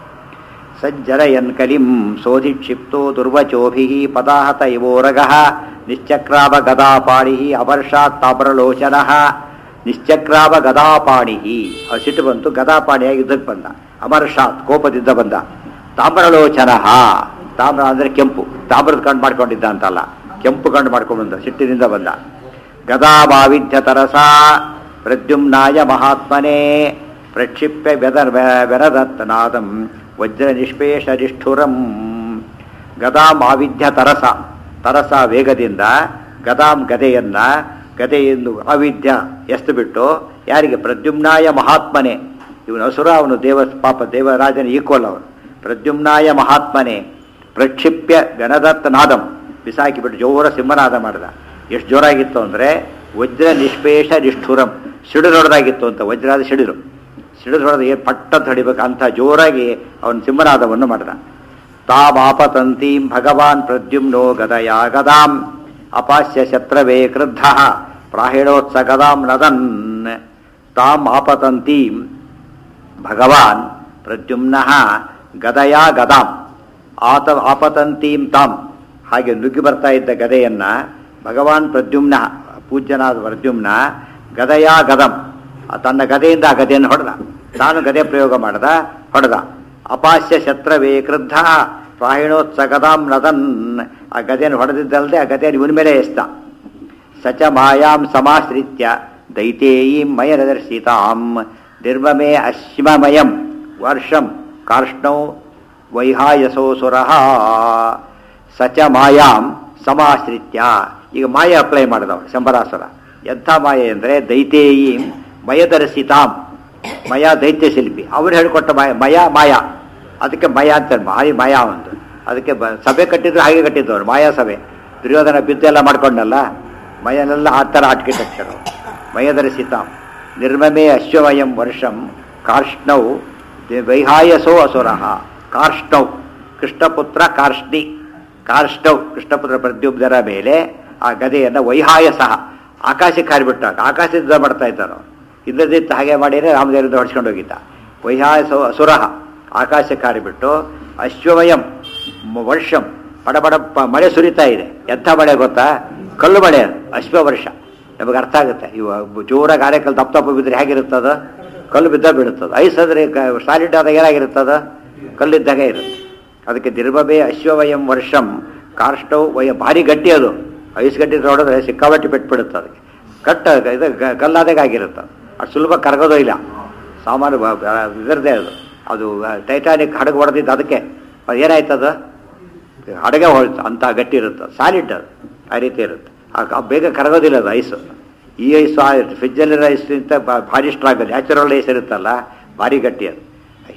Speaker 1: ಸಜ್ಜನಯನ್ ಕಲಿಂ ಸೋಧಿಕ್ಷಿಪ್ತೋ ದುರ್ವಚೋಭಿ ಪದಾಹತ ಇವೋರಗ ನಿಶ್ಚಕ್ರಾವ ಗದಾಪಾಣಿ ಅಮರ್ಷಾತ್ ತಾಮ್ರಲೋಚನ ನಿಶ್ಚಕ್ರಾವ ಗದಾಪಾಣಿ ಅದು ಸಿಟ್ಟು ಬಂತು ಗದಾಪಾಣಿಯಾಗಿ ಯುದ್ಧಕ್ಕೆ ಬಂದ ಅಮರ್ಷಾತ್ ಕೋಪದಿಂದ ಬಂದ ತಾಮ್ರಲೋಚನ ತಾಮ್ರ ಅಂದರೆ ಕೆಂಪು ತಾಮ್ರದ ಕಣ್ಣು ಮಾಡ್ಕೊಂಡಿದ್ದ ಅಂತಲ್ಲ ಕೆಂಪು ಕಣ್ಣು ಮಾಡ್ಕೊಂಡು ಬಂದ ಸಿಟ್ಟಿನಿಂದ ಬಂದ ಗದಾಭಾವಿಧ್ಯ ತರಸ ಪ್ರದ್ಯುಮ್ನಾಯ ಮಹಾತ್ಮನೇ ಪ್ರಕ್ಷಿಪ್ಯ ಬೆದರ್ ಬೆರದತ್ತನಾದಂ ವಜ್ರ ನಿಷ್ಪೇಷ ನಿಷ್ಠುರಂ ಗದಾಂ ಆವಿಧ್ಯ ತರಸ ತರಸ ವೇಗದಿಂದ ಗದಾಂ ಗದೆಯನ್ನ ಗದೆಯನ್ನು ಆವಿಧ್ಯ ಎಸ್ತು ಬಿಟ್ಟು ಯಾರಿಗೆ ಪ್ರದ್ಯುಮ್ನಾಯ ಮಹಾತ್ಮನೆ ಇವನು ಅಸುರ ಅವನು ದೇವ ಪಾಪ ದೇವರಾಜನ ಈಕ್ವಲ್ ಅವನು ಪ್ರದ್ಯುಮ್ನಾಯ ಮಹಾತ್ಮನೆ ಪ್ರಕ್ಷಿಪ್ಯ ಗಣದತ್ತ ನಾದಂ ಬಿಸಾಕಿಬಿಟ್ಟು ಜೋರ ಸಿಂಹನಾದ ಮಾಡಿದ ಎಷ್ಟು ಜೋರಾಗಿತ್ತು ಅಂದರೆ ವಜ್ರ ನಿಷ್ಪೇಷ ನಿಷ್ಠುರಂ ಸಿಡಿಲು ಹೊಡೆದಾಗಿತ್ತು ಅಂತ ವಜ್ರಾದ ಸಿಡಿಲು ಸಿಡಿಲು ಹೊಡೆದ ಏನು ಪಟ್ಟಂತ ಹೊಡಿಬೇಕು ಅಂತ ಜೋರಾಗಿ ಅವನು ಸಿಂಹನಾದವನ್ನು ಮಾಡಿದ ತಾಮಾಪತಂತೀಂ ಭಗವಾನ್ ಪ್ರದ್ಯುಮ್ನೋ ಗದಯ ಗದಾಂ ಅಪಾಸ್ಯ ಶತ್ರವೇ ಕ್ರುದ್ಧ ಪ್ರಾಹಿಣೋತ್ಸ ಗದಾಂ ನದನ್ ತಾಂ ಆಪತಂತೀಂ ಭಗವಾನ್ ಪ್ರದ್ಯುಮ್ನಃ ಗದಯಾ ಗದಾಂ ಆತ ಆಪತಂತೀಂ ತಾಂ ಹಾಗೆ ನುಗ್ಗಿ ಬರ್ತಾ ಇದ್ದ ಗದೆಯನ್ನ ಭಗವಾನ್ ಪ್ರದ್ಯುಮ್ನ ಪೂಜ್ಯನಾದ ಪ್ರದ್ಯುಮ್ನ ಗದಯಾ ಗದಂ ಆ ತನ್ನ ಗದೆಯಿಂದ ಆ ಗದೆಯನ್ನು ಹೊಡೆದ ತಾನು ಗದೆ ಪ್ರಯೋಗ ಮಾಡದ ಹೊಡೆದ ಅಪಾಸ್ಯ ಶತ್ರವೇ ಕ್ರುದ್ಧ ಪ್ರಾಹಿಣೋತ್ಸ ಗದಾಂ ನದನ್ ಆ ಗದೆಯನ್ನು ಹೊಡೆದಿದ್ದಲ್ಲದೆ ಆ ಗದೆಯನ್ನು ಇವನ ಮೇಲೆ ಎಸ್ತ ಸಚ ಮಾಯಾಂ ಸಮಾಶ್ರಿತ್ಯ ದೈತೇಯೀಂ ಮಯನದರ್ಶಿತಾಂ ನಿರ್ಮಮೇ ಅಶ್ಮಮಯಂ ವರ್ಷಂ ಕಾರ್ಷ್ಣೌ ವೈಹಾಯಸೋಸುರಃ ಸಚ ಮಾಯಾಂ ಸಮಾಶ್ರಿತ್ಯ ಈಗ ಮಾಯ ಅಪ್ಲೈ ಮಾಡಿದವ ಶಂಬರಾಸುರ ಎಂಥ ಮಾಯೆ ಅಂದರೆ ದೈತೇಯೀಂ ಮಯದರ್ಶಿತಾಂ ಮಯ ದೈತ್ಯ ಶಿಲ್ಪಿ ಅವ್ರು ಹೇಳಿಕೊಟ್ಟ ಮಾಯ ಮಯ ಮಾಯ ಅದಕ್ಕೆ ಮಯ ಅಂತ ಮಾಯ ಮಾಯ ಒಂದು ಅದಕ್ಕೆ ಬ ಸಭೆ ಕಟ್ಟಿದ್ರು ಹಾಗೆ ಕಟ್ಟಿದ್ದವ್ರು ಮಾಯಾ ಸಭೆ ದುರ್ಯೋಧನ ಬಿದ್ದೆಲ್ಲ ಮಾಡ್ಕೊಂಡಲ್ಲ ಮಯನೆಲ್ಲ ಆ ಥರ ಆರ್ಕಿಟೆಕ್ಚರು ಮಯದರ್ಶಿತಾಂ ನಿರ್ಮಮೇ ಅಶ್ವಮಯಂ ವರ್ಷಂ ಕಾರ್ಷ್ಣೌ ವೈಹಾಯಸೋ ಅಸುರಃ ಕಾರ್ಷ್ಣೌ ಕೃಷ್ಣಪುತ್ರ ಕಾರ್ಷ್ಣಿ ಕಾರ್ಷ್ಣೌ ಕೃಷ್ಣಪುತ್ರ ಪ್ರದ್ಯುಮ್ನರ ಮೇಲೆ ಆ ಗದೆಯನ್ನು ವೈಹಾಯಸಃ ಆಕಾಶಕ್ಕೆ ಹಾರಿಬಿಟ್ಟ ಆಕಾಶದಿಂದ ಮಾಡ್ತಾ ಇದ್ದಾನು ಇಂದ್ರಜಿತ್ ಹಾಗೆ ಮಾಡಿದರೆ ರಾಮದೇವರಿಂದ ಹೊಡ್ಸ್ಕೊಂಡು ಹೋಗಿದ್ದ ವೈಹಾಯಸೋ ಅಸುರಃ ಆಕಾಶಕ್ಕೆ ಹಾರಿಬಿಟ್ಟು ಅಶ್ವಮಯಂ ಮ- ವರ್ಷಂ ಪಡಬಡ ಪ- ಮಳೆ ಸುರಿತಾ ಇದೆ ಎಂಥ ಮಳೆ ಗೊತ್ತಾ ಕಲ್ಲು ಮಳೆ ಅದು ಅಶ್ವ ವರ್ಷ ನಮಗೆ ಅರ್ಥ ಆಗುತ್ತೆ ಇವ ಜೋರಾಗಿ ಆರೆಕಲ್ ದಪ್ಪ ದಪ್ಪ ಬಿದ್ದರೆ ಹೇಗಿರುತ್ತದ ಕಲ್ಲು ಬಿದ್ದ ಬೀಳುತ್ತದೆ ಐಸ್ ಅಂದರೆ ಸಾಲಿಡ್ ಆದಾಗ ಏನಾಗಿರುತ್ತದ ಕಲ್ಲಿದ್ದಾಗ ಇರುತ್ತೆ ಅದಕ್ಕೆ ದಿರ್ಬಬೆ ಅಶ್ವವಯಂ ವರ್ಷಂ ಕಾರ್ಷ್ಟವ್ ವಯ ಭಾರಿ ಗಟ್ಟಿ ಅದು ಐಸ್ ಗಟ್ಟಿ ನೋಡಿದ್ರೆ ಸಿಕ್ಕಾಬಟ್ಟಿ ಪೆಟ್ಬಿಡುತ್ತೆ ಅದಕ್ಕೆ ಕಟ್ಟ ಇದು ಗ- ಕಲ್ಲಾದಾಗ ಆಗಿರುತ್ತೆ ಅದು ಸುಲಭ ಕರಗೋದು ಇಲ್ಲ ಸಾಮಾನು ಬ- ಬ- ಇದರದೇ ಅದು ಅದು ಟೈಟಾನಿಕ್ ಹಡಗು ಹೊಡೆದಿದ್ದು ಅದಕ್ಕೆ ಅದು ಏನಾಯ್ತದ ಹಡಗೆ ಹೋಯ್ತು ಅಂತ ಗಟ್ಟಿ ಇರುತ್ತೆ ಸಾಲಿಡ್ ಅದು ಆ ರೀತಿ ಇರುತ್ತೆ ಆ ಕ- ಬೇಗ ಕರಗೋದಿಲ್ಲ ಅದು ಐಸು ಈ ಐಸು ಆ ಫ್ರಿಜ್ಜಲ್ಲಿರೋ ಐಸ್ಗಿಂತ ಬ- ಭಾರಿ ಸ್ಟ್ರಾಂಗ್ ನ್ಯಾಚುರಲ್ ಐಸ್ ಇರುತ್ತಲ್ಲ ಭಾರಿ ಗಟ್ಟಿ ಅದು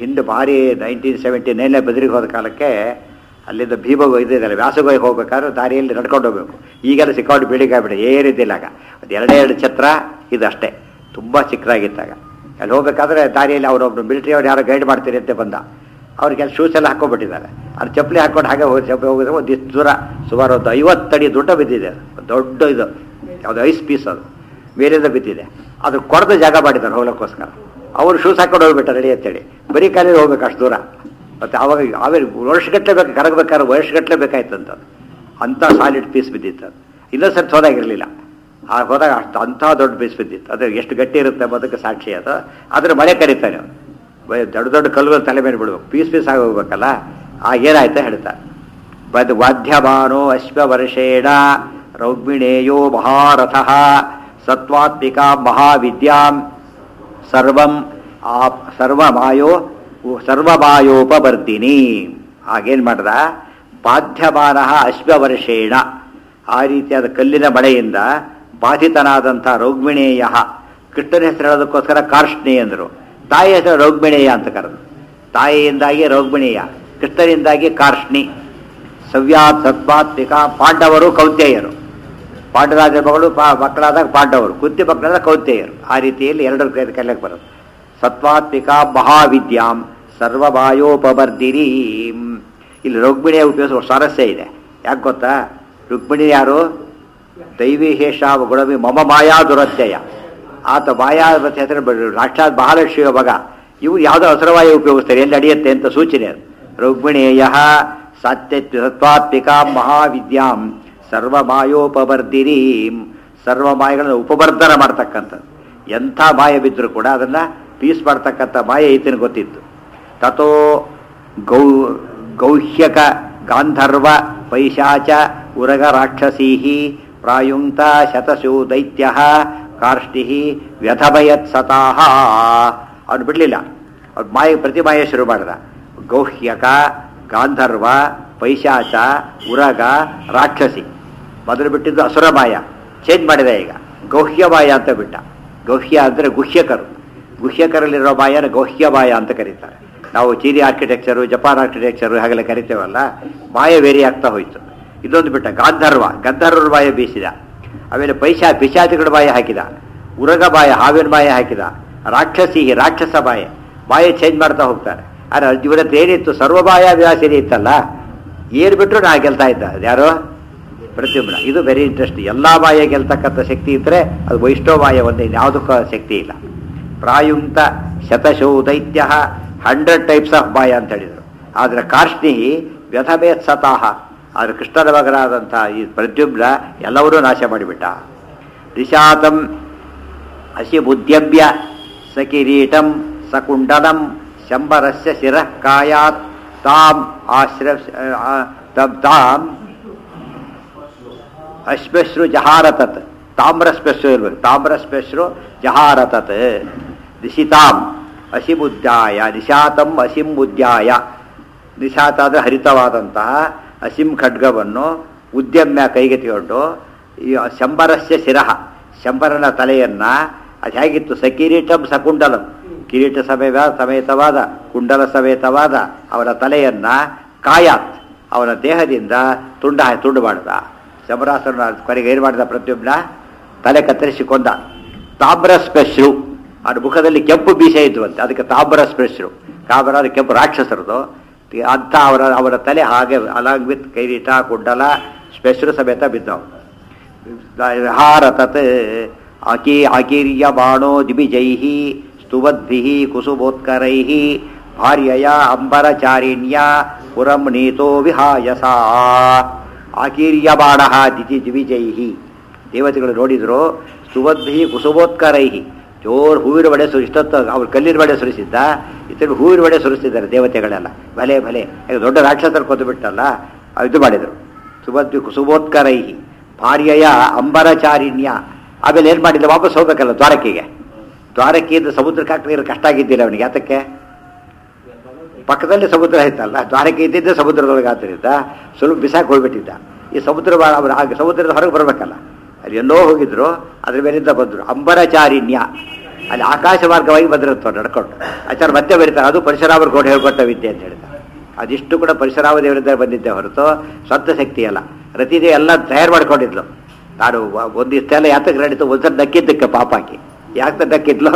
Speaker 1: ಹಿಂದೆ ಭಾರಿ ನೈನ್ಟೀನ್ ಸೆವೆಂಟಿ ನೈನ್ನೇ ಬದ್ರಿಗೆ ಹೋದ ಕಾಲಕ್ಕೆ ಅಲ್ಲಿಂದ ಭೀಮ ಇದಿದೆ ವ್ಯಾಸಗೋಯ್ಗೆ ಹೋಗ್ಬೇಕಾದ್ರೆ ದಾರಿಯಲ್ಲಿ ನಡ್ಕೊಂಡು ಹೋಗ್ಬೇಕು ಈಗೆಲ್ಲ ಸಿಕ್ಕಾಡು ಬೇಡಿಕೆ ಆಗ್ಬಿಟ್ಟೆ ಏನಿದ್ದಿಲ್ಲ ಆಗ ಅದು ಎರಡೇ ಎರಡು ಛತ್ರ ಇದಷ್ಟೇ ತುಂಬ ಚಿಕ್ಕದಾಗಿತ್ತಾಗ ಅಲ್ಲಿ ಹೋಗ್ಬೇಕಾದ್ರೆ ದಾರಿಯಲ್ಲಿ ಅವರೊಬ್ರು ಮಿಲಿಟರಿ ಅವ್ರು ಯಾರೋ ಗೈಡ್ ಮಾಡ್ತೀರಿ ಅಂತ ಬಂದ ಅವ್ರಿಗೆ ಶೂಸ್ ಎಲ್ಲ ಹಾಕೊಂಡ್ಬಿಟ್ಟಿದ್ದಾರೆ ಅದು ಚಪ್ಪಲಿ ಹಾಕೊಂಡು ಹಾಗೆ ಹೋಗಿ ಚಪ್ಪಲಿ ಹೋಗಿದ್ರೆ ಒಂದು ಇಷ್ಟು ದೂರ ಸುಮಾರು ಒಂದು ಐವತ್ತಡಿ ದುಡ್ಡ ಬಿದ್ದಿದೆ ಅದು ಒಂದು ದೊಡ್ಡ ಇದು ಯಾವುದು ಐಸ್ ಪೀಸ್ ಅದು ಮೇಲಿಂದ ಬಿದ್ದಿದೆ ಅದು ಕೊಡದ ಜಾಗ ಮಾಡಿದ್ದಾರೆ ಹೋಗ್ಲಿಕ್ಕೋಸ್ಕರ ಅವರು ಶೂಸ್ ಹಾಕೊಂಡು ಹೋಗ್ಬಿಟ್ಟಾರೆ ರೆಡಿ ಅಂತೇಳಿ ಬರೀ ಕಾಲಿಗೆ ಹೋಗ್ಬೇಕು ಅಷ್ಟು ದೂರ ಮತ್ತು ಆವಾಗ ಆಮೇಲೆ ವರ್ಷಗಟ್ಟಲೆ ಬೇಕು ಕರಗಬೇಕಾದ್ರೆ ವರ್ಷಗಟ್ಟಲೆ ಬೇಕಾಯ್ತಂತದ್ದು ಅಂಥ ಸಾಲಿಡ್ ಪೀಸ್ ಬಿದ್ದಿತ್ತು ಅದು ಇನ್ನೊಂದು ಸರ್ತಿ ಹೋದಾಗಿರಲಿಲ್ಲ ಆ ಹೋದಾಗ ಅಷ್ಟು ಅಂಥ ದೊಡ್ಡ ಪೀಸ್ ಬಿದ್ದಿತ್ತು ಅದು ಎಷ್ಟು ಗಟ್ಟಿ ಇರುತ್ತೆ ಅನ್ನೋದಕ್ಕೆ ಸಾಕ್ಷಿ ಅದು ಆದರೆ ಮಳೆ ಕರೀತಾನೆ ಅವನು ಬ- ದೊಡ್ಡ ದೊಡ್ಡ ಕಲ್ಲುಗಳು ತಲೆ ಮೇಲೆ ಬಿಡ್ಬೇಕು ಪೀಸ್ ಪೀಸ್ ಆಗಿ ಹೋಗ್ಬೇಕಲ್ಲ ಆ ಏನಾಯ್ತು ಹೇಳ್ತಾರೆ ಬದ್ ವಾದ್ಯಮಾನೋ ಅಶ್ವವರ್ಷೇಣ ರೌಗ್ಮಿಣೇಯೋ ಮಹಾರಥ ಸತ್ವಾತ್ಮಿಕಾ ಮಹಾವಿದ್ಯಾಂ ಸರ್ವಂ ಆ ಸರ್ವಮಾಯೋ ಸರ್ವಮಾಯೋಪವರ್ತಿನಿ ಆಗೇನು ಮಾಡ್ದ ಬಾಧ್ಯಮಾನ ಅಶ್ವವರ್ಷೇಣ ಆ ರೀತಿಯಾದ ಕಲ್ಲಿನ ಮಳೆಯಿಂದ ಬಾಧಿತನಾದಂಥ ರೌಗ್ಮಿಣೇಯ ಕೃಷ್ಣನ ಹೆಸರು ಹೇಳೋದಕ್ಕೋಸ್ಕರ ಕಾರ್ಷ್ಣಿ ಅಂದರು ತಾಯಿ ಹೆಸರು ರೌಗ್ಮಿಣೇಯ ಅಂತ ಕರೆದು ತಾಯಿಯಿಂದಾಗಿ ರೌಗ್ಮಿಣೇಯ ಕೃಷ್ಣನಿಂದಾಗಿ ಕಾರ್ಷ್ಣಿ ಸವ್ಯಾತ್ ಸತ್ವಾತ್ಮಿಕ ಪಾಂಡವರು ಕೌಂತೆಯರು ಪಾಂಡರಾಜ ಮಗಳು ಪಾ ಮಕ್ಕಳಾದಾಗ ಪಾಂಡವರು ಕುಂತಿ ಮಕ್ಕಳಾದ ಕೌಂತೆಯರು ಆ ರೀತಿಯಲ್ಲಿ ಎರಡು ಕಲಿಯಕ್ಕೆ ಬರೋದು ಸತ್ವಾತ್ಮಿಕ ಮಹಾವಿದ್ಯಾಂ ಸರ್ವಭಾಯೋಪವರ್ಧಿರಿ ಇಲ್ಲಿ ರುಕ್ಮಿಣಿಯ ಉಪಯೋಗಿಸುವ ಸ್ವಾರಸ್ಯ ಇದೆ ಯಾಕೆ ಗೊತ್ತಾ ರುಕ್ಮಿಣಿ ಯಾರು ದೈವಿ ಹೇಷ ಗುಣವಿ ಮಮ ಮಾಯಾ ದುರತ್ಯಯ ಆತ ಮಾಯಾ ಹೆಸರು ರಾಕ್ಷಾತ್ ಮಹಾಲಕ್ಷ್ಮಿಯ ಮಗ ಇವು ಯಾವುದೋ ಹಸರವಾಯ ಉಪಯೋಗಿಸ್ತಾರೆ ಎಲ್ಲಿ ನಡೆಯುತ್ತೆ ಅಂತ ಸೂಚನೆ ಅದು ರುಕ್ಮಿಣೇಯ ಸತ್ಯ ಸತ್ವಾತ್ಮಿಕ ಮಹಾವಿದ್ಯಾಂ ಸರ್ವಮಾಯೋಪವರ್ಧಿರಿ ಸರ್ವ ಮಾಯಗಳನ್ನು ಉಪವರ್ಧನ ಮಾಡ್ತಕ್ಕಂಥದ್ದು ಎಂಥ ಮಾಯ ಬಿದ್ದರೂ ಕೂಡ ಅದನ್ನು ಪೀಸ್ ಮಾಡ್ತಕ್ಕಂಥ ಮಾಯ ಈತನ ಗೊತ್ತಿತ್ತು ತಥೋ ಗೌ ಗೌಹ್ಯಕ ಗಾಂಧರ್ವ ಪೈಶಾಚ ಉರಗ ರಾಕ್ಷಸೀ ಪ್ರಾಯುಂಕ್ತ ಶತಶು ದೈತ್ಯ ಕಾರ್ಷ್ಟಿ ವ್ಯಥಭಯತ್ ಸತಾಹ ಅವನು ಬಿಡಲಿಲ್ಲ ಅವ್ನು ಮಾಯ ಪ್ರತಿ ಮಾಯ ಶುರು ಮಾಡಿದ ಗೌಹ್ಯಕ ಗಾಂಧರ್ವ ಪೈಶಾಚ ಉರಗ ರಾಕ್ಷಸಿ ಮೊದಲು ಬಿಟ್ಟಿದ್ದು ಅಸುರ ಮಾಯ ಚೇಂಜ್ ಮಾಡಿದೆ ಈಗ ಗೌಹ್ಯ ಮಾಯ ಅಂತ ಬಿಟ್ಟ ಗೌಹ್ಯ ಅಂದರೆ ಗುಹ್ಯಕರು ಗುಹ್ಯಕರಲ್ಲಿರೋ ಮಾಯನ ಗೌಹ್ಯ ಮಾಯ ಅಂತ ಕರೀತಾರೆ ನಾವು ಚೀನಿ ಆರ್ಕಿಟೆಕ್ಚರು ಜಪಾನ್ ಆರ್ಕಿಟೆಕ್ಚರು ಹಾಗೆಲ್ಲ ಕರಿತೇವಲ್ಲ ಮಾಯ ವೇರಿ ಆಗ್ತಾ ಹೋಯಿತು ಇದೊಂದು ಬಿಟ್ಟ ಗಾಂಧರ್ವ ಗಂಧರ್ವರ ಮಾಯ ಬೀಸಿದ ಆಮೇಲೆ ಪೈಶಾ ಪಿಶಾಚಿಗಳ ಮಾಯ ಹಾಕಿದ ಉರಗ ಮಾಯ ಹಾವಿನ ಮಾಯ ಹಾಕಿದ ರಾಕ್ಷಸಿ ರಾಕ್ಷಸ ಮಾಯ ಮಾಯ ಚೇಂಜ್ ಮಾಡ್ತಾ ಹೋಗ್ತಾರೆ ಆದರೆ ಇವರ ಹತ್ರ ಏನಿತ್ತು ಸರ್ವಮಾಯ ವಿಲಾಸಿನಿ ಇತ್ತಲ್ಲ ಏನು ಬಿಟ್ಟರು ನಾ ಗೆಲ್ತಾ ಇದ್ದ ಯಾರು ಪ್ರತಿಯೊಬ್ಬನ ಇದು ವೆರಿ ಇಂಟ್ರೆಸ್ಟ್ ಎಲ್ಲ ಮಾಯ ಗೆಲ್ತಕ್ಕಂಥ ಶಕ್ತಿ ಇದ್ದರೆ ಅದು ವೈಷ್ಣವ ಮಾಯ ಒಂದೇ ಯಾವುದಕ್ಕೂ ಶಕ್ತಿ ಇಲ್ಲ ಪ್ರಾಯುಂಕ್ತ ಶತಶೋ ದೈತ್ಯ ಹಂಡ್ರೆಡ್ ಟೈಪ್ಸ್ ಆಫ್ ಮಾಯ ಅಂತ ಹೇಳಿದರು ಆದರೆ ಕಾರ್ಷ್ಣಿ ವ್ಯಥಮೇತ್ ಸತಾಹ ಆದರೆ ಕೃಷ್ಣನ ಮಗನಾದಂಥ ಈ ಪ್ರದ್ಯುಮ್ನ ಎಲ್ಲವನ್ನೂ ನಾಶ ಮಾಡಿಬಿಟ್ಟ ದಿಶಾತಂ ಹಸಿ ಬುದ್ಧ್ಯಭ್ಯ ಸ ಕಿರೀಟಂ ಸ ಕುಂಡಲಂ ಶಂಬರಸ್ಯ ಶಿರಃ ಕಾಯಾತ್ ತಾಂ ಆಶ್ರ ತಾಂ ಅಶ್ಮಶ್ರು ಜಹಾರತತ್ ತಾಮ್ರಸ್ಪಶ್ರು ಇರ್ಬೇಕು ತಾಮ್ರಸ್ಪಶ್ರು ಜಹಾರತತ್ ದಿಶಿತಾಂ ಅಸಿಮುದ್ಯಾಯ ನಿಶಾತಂ ಅಸಿಮುದ್ಯಾಯ ನಿಶಾತ ಅಂದರೆ ಹರಿತವಾದಂತಹ ಅಸಿಂ ಖಡ್ಗವನ್ನು ಉದ್ಯಮ್ಯ ಕೈಗೆ ತಗೊಂಡು ಈ ಶಂಬರಸ್ಯ ಶಿರಃ ಶಂಬರನ ತಲೆಯನ್ನ ಅದು ಹೇಗಿತ್ತು ಸಕಿರೀಟಂ ಸಕುಂಡಲಂ ಕಿರೀಟ ಸಮೇತ ಸಮೇತವಾದ ಕುಂಡಲ ಸಮೇತವಾದ ಅವನ ತಲೆಯನ್ನ ಕಾಯಾತ್ ಅವನ ದೇಹದಿಂದ ತುಂಡ ತುಂಡು ಮಾಡಿದ ಶಬರಾಸನ ಕೊನೆಗೆ ಏನು ಮಾಡಿದ ಪ್ರತಿಯೊಬ್ಬನ ತಲೆ ಕತ್ತರಿಸಿಕೊಂಡ ತಾಮ್ರ ಸ್ಪೆಶ್ರು ಅವನ ಮುಖದಲ್ಲಿ ಕೆಂಪು ಬೀಜ ಇದ್ವಂತೆ ಅದಕ್ಕೆ ತಾಮ್ರ ಸ್ಪೆಶ್ರು ಕಾಬರ ಅದು ಕೆಂಪು ರಾಕ್ಷಸರದು ಅಂಥ ಅವರ ಅವರ ತಲೆ ಹಾಗೆ ಅಲಾಂಗ್ ವಿತ್ ಕೈರೀಟ ಕುಂಡಲ ಸ್ಪೆಶ್ರು ಸಮೇತ ಬಿದ್ದವು ಹಾರತತ್ ಅಕಿ ಅಕೀರ್ಯ ಬಾಣೋ ದಿಬಿಜೈ ಸ್ತುವದ್ಭಿ ಕುಸುಮೋತ್ಕರೈ ಭಾರ್ಯಯ ಅಂಬರಚಾರಿಣ್ಯ ಪುರಂ ನೀತೋ ವಿಹಾಯಸ ಆಕೀರ್ಯ ಬಾಣ ದಿತಿ ದಿವಿಜೈ ದೇವತೆಗಳು ನೋಡಿದ್ರು ಸ್ತುವದ್ಭಿ ಕುಸುಮೋತ್ಕರೈ ಜೋರ್ ಹೂವಿನ ಬಡೆ ಸುರಿ ಇಷ್ಟೊತ್ತು ಅವ್ರು ಕಲ್ಲಿನ ಬಡೆ ಸುರಿಸಿದ್ದ ಇತರ ಹೂವಿನ ಬಡೆ ಸುರಿಸಿದ್ದಾರೆ ದೇವತೆಗಳೆಲ್ಲ ಭಲೆ ಭಲೆ ಈಗ ದೊಡ್ಡ ರಾಕ್ಷಸರು ಕೊಂದು ಬಿಟ್ಟಲ್ಲ ಇದು ಮಾಡಿದರು ಸುಭದ್ವಿ ಕುಸುಮೋತ್ಕರೈ ಭಾರ್ಯಯ ಅಂಬರಚಾರಿಣ್ಯ ಆಮೇಲೆ ಏನು ಮಾಡಿಲ್ಲ ವಾಪಸ್ ಹೋಗ್ಬೇಕಲ್ಲ ದ್ವಾರಕೆಗೆ ದ್ವಾರಕೆಯಿಂದ ಸಮುದ್ರಕ್ಕೆ ಹಾಕ್ಲಿಕ್ಕೆ ಕಷ್ಟ ಆಗಿದ್ದಿಲ್ಲ ಅವನಿಗೆ ಯಾತಕ್ಕೆ ಪಕ್ಕದಲ್ಲಿ ಸಮುದ್ರ ಇತ್ತಲ್ಲ ದ್ವಾರಕೆ ಇದ್ದಿದ್ದೇ ಸಮುದ್ರದೊಳಗೆ ಆದ್ದರಿಂದ ಸ್ವಲ್ಪ ಬಿಸಾಕ್ ಹೋಗ್ಬಿಟ್ಟಿದ್ದ ಈ ಸಮುದ್ರ ಬಾ- ಅವ್ರು ಆಗ ಸಮುದ್ರದ ಹೊರಗೆ ಬರಬೇಕಲ್ಲ ಅಲ್ಲಿ ಎಲ್ಲೋ ಹೋಗಿದ್ರು ಅದ್ರ ಮೇಲಿಂದ ಬಂದರು ಅಂಬರಚಾರಿಣ್ಯ ಅಲ್ಲಿ ಆಕಾಶ ಮಾರ್ಗವಾಗಿ ಬಂದಿರುತ್ತೆ ನಡ್ಕೊಂಡು ಆಚಾರ ಮತ್ತೆ ಬರೀತಾರೆ ಅದು ಪರಶುರಾಮರ ಗೋಡೆ ಹೇಳ್ಕೊಟ್ಟ ವಿದ್ಯೆ ಅಂತ ಹೇಳ್ತಾರೆ ಅದಿಷ್ಟು ಕೂಡ ಪರಶುರಾಮ ದೇವರಿಂದ ಬಂದಿದ್ದೆ ಹೊರತು ಸ್ವಂತ ಶಕ್ತಿ ಅಲ್ಲ ರತಿದೆ ಎಲ್ಲ ತಯಾರು ಮಾಡ್ಕೊಂಡಿದ್ಲು ನಾನು ವ- ಒಂದು ಇಷ್ಟೆಲ್ಲ ಯಾತಕ್ಕೆ ನಡೀತು ಒಂದ್ಸಲ ನಕ್ಕಿದ್ದಕ್ಕೆ ಪಾಪಾಕಿ ಯಾಕೆ ನಕ್ಕಿದ್ಲು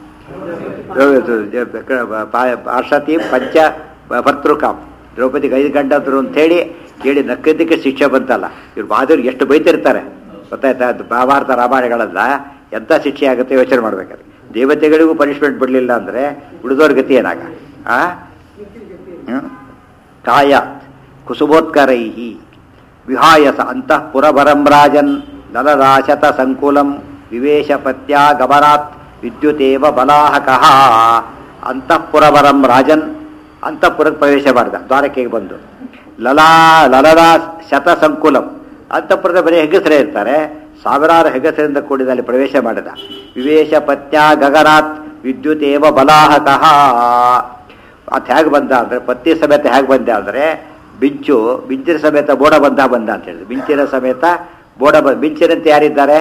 Speaker 1: ಪಾರ್ಷತಿ ಪಂಚ ಭರ್ತೃಕಾಮ್ ದ್ರೌಪದಿಗೆ ಐದು ಗಂಟದ್ರು ಅಂತೇಳಿ ಕೇಳಿ ನಕ್ಕಿದ್ದಕ್ಕೆ ಶಿಕ್ಷೆ ಬಂತಲ್ಲ ಇವ್ರು ಬಹಾದೂರ್ ಎಷ್ಟು ಬೈತಿರ್ತಾರೆ ಗೊತ್ತಾಯ್ತಾ ಅದು ಮಹಾಭಾರತ ರಾಮಾಯಣಗಳೆಲ್ಲ ಎಂಥ ಶಿಕ್ಷೆ ಆಗುತ್ತೆ ಯೋಚನೆ ಮಾಡ್ಬೇಕಾದ್ರೆ ದೇವತೆಗಳಿಗೂ ಪನಿಷ್ಮೆಂಟ್ ಬಿಡಲಿಲ್ಲ ಅಂದರೆ ಉಳಿದವ್ರ ಗತಿ ಏನಾಗ ಆ ಹ್ಮ್? ಕಾಯ ಕುಸುಮೋತ್ಕರೈ ವಿಹಾಯ ಸ ಅಂತಃಪುರಭರಂ ರಾಜನ್ ನಲರಾಶತ ಸಂಕುಲಂ ವಿವೇಶ ಪತ್ಯಾಗಮನಾತ್ ವಿದ್ಯುತೇವ ಬಲಾಹಕಃ ಅಂತಃಪುರಭರಂ ರಾಜನ್ ಅಂತಃಪುರಕ್ಕೆ ಪ್ರವೇಶ ಮಾಡಿದ ದ್ವಾರಕೆಗೆ ಬಂದು ಲಲಾ ಲಲಲಾ ಶತ ಸಂಕುಲಂ ಅಂತಃಪುರದ ಬರೀ ಹೆಂಗಸರೇ ಇರ್ತಾರೆ ಸಾವಿರಾರು ಹೆಂಗಸರಿಂದ ಕೂಡಿದ ಅಲ್ಲಿ ಪ್ರವೇಶ ಮಾಡಿದ ವಿವೇಶ ಪತ್ಯ ಗಗನಾತ್ ವಿದ್ಯುತೇವ ಬಲಾಹಕಃ ಅದು ಹೇಗೆ ಬಂದ ಅಂದರೆ ಪತ್ನಿ ಸಮೇತ ಹೇಗೆ ಬಂದ ಅಂದರೆ ಬಿಂಚು ಬಿಂಚಿನ ಸಮೇತ ಬೋಡ ಬಂದ ಬಂದ ಅಂತ ಹೇಳಿದ್ರು ಬಿಂಚಿನ ಸಮೇತ ಬೋಡ ಬ ಬಿಂಚಿನಂತೆ ಯಾರಿದ್ದಾರೆ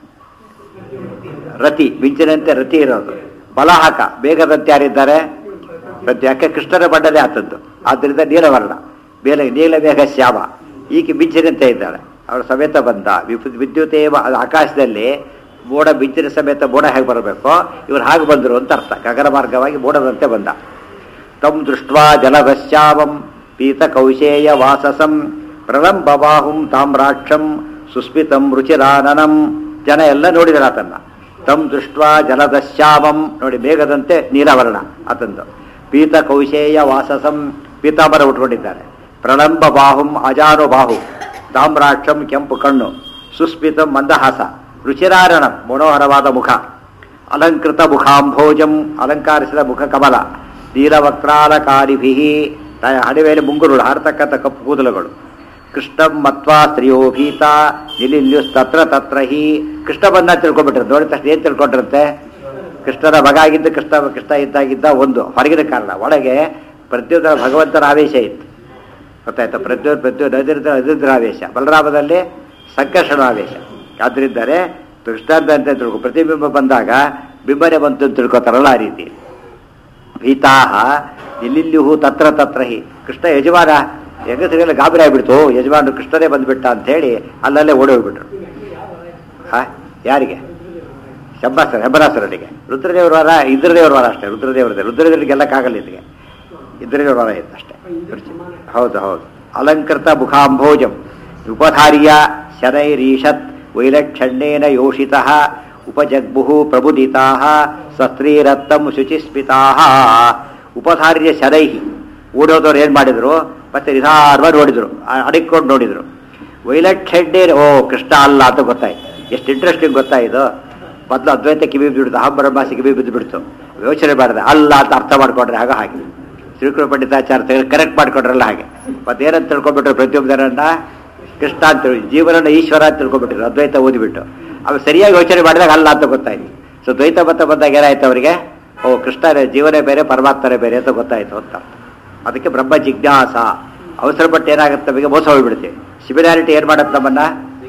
Speaker 1: ರತಿ ಬಿಂಚಿನಂತೆ ರತಿ ಇರೋದು ಬಲಾಹಕ ಬೇಗದಂತೆ ಯಾರಿದ್ದಾರೆ ಪ್ರತಿ ಯಾಕೆ ಕೃಷ್ಣನ ಬಣ್ಣದೇ ಆತದ್ದು ಆದ್ದರಿಂದ ನೀಲವರ್ಣ ಬೇಲೆ ನೀಲ ಮೇಘ ಶ್ಯಾಮ ಈಕೆ ಬಿಂಚಿನಂತೆ ಇದ್ದಾಳೆ ಅವಳ ಸಮೇತ ಬಂದ ವಿಪ್- ವಿದ್ಯುತೇವ ಅದು ಆಕಾಶದಲ್ಲಿ ಮೋಡ ಬಿಂಚಿನ ಸಮೇತ ಮೋಡ ಹೇಗೆ ಬರಬೇಕೋ ಇವ್ರು ಹಾಗೆ ಬಂದರು ಅಂತ ಅರ್ಥ ಗಗನ ಮಾರ್ಗವಾಗಿ ಮೋಡದಂತೆ ಬಂದ ತಂ ದೃಷ್ಟ್ವಾ ಜಲಭಶ್ಯಾಮಂ ಪೀತಕೌಶೇಯ ವಾಸಸಂ ಪ್ರಲಂಬವಾಹುಂ ತಾಮ್ರಾಕ್ಷಂ ಸುಸ್ಮಿತಂ ರುಚಿರಾನನಂ ಜನ ಎಲ್ಲ ನೋಡಿದ್ರು ಆತನ್ನ ತಂ ದೃಷ್ಟ್ವಾ ಜಲದಶ್ಯಾಮಂ ನೋಡಿ ಮೇಘದಂತೆ ನೀಲವರ್ಣ ಆತಂದು ಪೀತಕೌಶೇಯ ವಾಸಸಂ ಪೀತಾಂಬರ ಉಟ್ಕೊಂಡಿದ್ದಾರೆ ಪ್ರಲಂಬ ಬಾಹುಂ ಅಜಾನು ಬಾಹು ತಾಮ್ರಾಕ್ಷಂ ಕೆಂಪು ಕಣ್ಣು ಸುಸ್ಮಿತಂ ಮಂದಹಾಸ ರುಚಿರಾರಣಂ ಮನೋಹರವಾದ ಮುಖ ಅಲಂಕೃತ ಮುಖಾಂಭೋಜಂ ಅಲಂಕರಿಸಿದ ಮುಖ ಕಮಲ ನೀಲವಕ್ರಾಲಕಾರಿಭಿ ಹಣಿವೆಯಲ್ಲಿ ಮುಂಗುರುಳು ಹಾರತಕ್ಕಂಥ ಕಪ್ಪು ಕೂದಲುಗಳು ಕೃಷ್ಣಂ ಮತ್ವಾ ಸ್ತ್ರೀಯೋ ಭೀತ ನಿಲಿಲ್ಯುಸ್ತತ್ರ ತತ್ರ ಹಿ ಕೃಷ್ಣ ಬಂದ ತಿಳ್ಕೊಂಡ್ಬಿಟ್ರೆ ನೋಡಿದ ತಕ್ಷಣ ಏನು ತಿಳ್ಕೊಂಡ್ರಂತೆ ಕೃಷ್ಣನ ಮಗ ಆಗಿದ್ದು ಕೃಷ್ಣ ಕೃಷ್ಣ ಇದ್ದಾಗಿದ್ದ ಒಂದು ಹೊರಗಿನ ಕಾರಣ ಒಳಗೆ ಪ್ರತಿಯೊಂದರ ಭಗವಂತನ ಆವೇಶ ಇತ್ತು ಗೊತ್ತಾಯ್ತಾ ಪ್ರತಿಯೊಂದು ಪ್ರತಿಯೊಂದು ಅದಿರ್ದ ಅದಿರ್ದ್ರ ಆವೇಶ ಬಲರಾಮದಲ್ಲಿ ಸಂಕರ್ಷಣ ಆವೇಶ ಆದ್ದರಿಂದರೆ ಕೃಷ್ಣಾಂತ ಅಂತ ತಿಳ್ಕೊ ಪ್ರತಿಬಿಂಬ ಬಂದಾಗ ಬಿಂಬನೆ ಬಂತು ಅಂತ ತಿಳ್ಕೊತಾರಲ್ಲ ಆ ರೀತಿ ಭೀತಾಹ ಇಲ್ಲಿಲ್ಲಿಯೂ ತತ್ರ ತತ್ರ ಹಿ ಕೃಷ್ಣ ಯಜಮಾನ ಹೆಂಗಸರಿಗೆಲ್ಲ ಗಾಬರಿ ಆಗ್ಬಿಡ್ತು ಯಜಮಾನರು ಕೃಷ್ಣನೇ ಬಂದ್ಬಿಟ್ಟ ಅಂತ ಹೇಳಿ ಅಲ್ಲಲ್ಲೇ ಓಡಿ ಹೋಗ್ಬಿಟ್ರು ಹಾ ಯಾರಿಗೆ ಶಂಬಾಸರ ಹೆಬ್ಬರಾಸರನಿಗೆ ರುದ್ರದೇವರ ವಾರ ಇಂದ್ರದೇವರ ವಾರ ಅಷ್ಟೇ ರುದ್ರದೇವರದೇ ರುದ್ರದೇವರಿಗೆ ಗೆಲ್ಲಕ್ಕಾಗಲ್ಲ ಇದಕ್ಕೆ ಇಂದ್ರದೇವರ ವಾರ ಇತ್ತು ಅಷ್ಟೇ ಹೌದು ಹೌದು ಅಲಂಕೃತ ಮುಖಾಂಭೋಜಂ ಉಪಧಾರ್ಯ ಶನೈರೀಷತ್ ವೈಲಕ್ಷಣ್ಯೇನ ಯೋಷಿತ ಉಪಜಗ್ಬು ಪ್ರಬುದಿತಾ ಸಸ್ತ್ರೀರತ್ತಂ ಶುಚಿಸ್ಮಿತಾ ಉಪಧಾರ್ಯ ಶನೈ ಓಡೋದವ್ರು ಏನು ಮಾಡಿದ್ರು ಮತ್ತೆ ನಿಧಾನವಾಗಿ ನೋಡಿದ್ರು ಆ- ಅಡಿಕ್ಕೊಂಡು ನೋಡಿದ್ರು ವೈಲಕ್ಷಣ್ಯ ಓ ಕೃಷ್ಣ ಅಲ್ಲ ಅಂತ ಗೊತ್ತಾಯ್ತು ಎಷ್ಟು ಇಂಟ್ರೆಸ್ಟಿಂಗ್ ಗೊತ್ತಾಯಿತು ಮೊದಲು ಅದ್ವೈತ ಕಿವಿ ಬಿಡ್ತು ಅಹಂ ಬ್ರಹ್ಮಾಸಿ ಕಿವಿ ಬಿದ್ದು ಬಿಡ್ತು ಯೋಚನೆ ಮಾಡಿದೆ ಅಲ್ಲ ಅಂತ ಅರ್ಥ ಮಾಡ್ಕೊಂಡ್ರೆ ಆಗ ಹಾಗೆ ಶ್ರೀಕೃಷ್ಣ ಪಂಡಿತಾಚಾರ್ಯ ಕರೆಕ್ಟ್ ಮಾಡ್ಕೊಂಡ್ರಲ್ಲ ಹಾಗೆ ಮತ್ತೆ ಏನಂತ ತಿಳ್ಕೊಂಡ್ಬಿಟ್ರು ಪ್ರತಿಯೊಬ್ಬ ಜನರನ್ನ ಕೃಷ್ಣ ಅಂತ ಹೇಳಿ ಜೀವನನ ಈಶ್ವರ ಅಂತ ತಿಳ್ಕೊಂಡ್ಬಿಟ್ರು ಅದ್ವೈತ ಓದಿಬಿಟ್ಟು ಅವು ಸರಿಯಾಗಿ ಯೋಚನೆ ಮಾಡಿದಾಗ ಅಲ್ಲ ಅಂತ ಗೊತ್ತಾಯ್ತು ಸೊ ದ್ವೈತ ಮತ ಬಂದಾಗ ಏನಾಯ್ತು ಅವರಿಗೆ ಓ ಕೃಷ್ಣನೇ ಜೀವನೇ ಬೇರೆ ಪರಮಾತ್ಮನೇ ಬೇರೆ ಅಂತ ಗೊತ್ತಾಯ್ತು ಅಂತ ಅದಕ್ಕೆ ಬ್ರಹ್ಮ ಜಿಜ್ಞಾಸ ಅವಸರ ಪಟ್ಟು ಏನಾಗುತ್ತೆ ನಮಗೆ ಮೋಸ ಹೋಗ್ಬಿಡ್ತೀವಿ ಸಿಮಿಲಾರಿಟಿ ಏನು ಮಾಡುತ್ತೆ ನಮ್ಮನ್ನ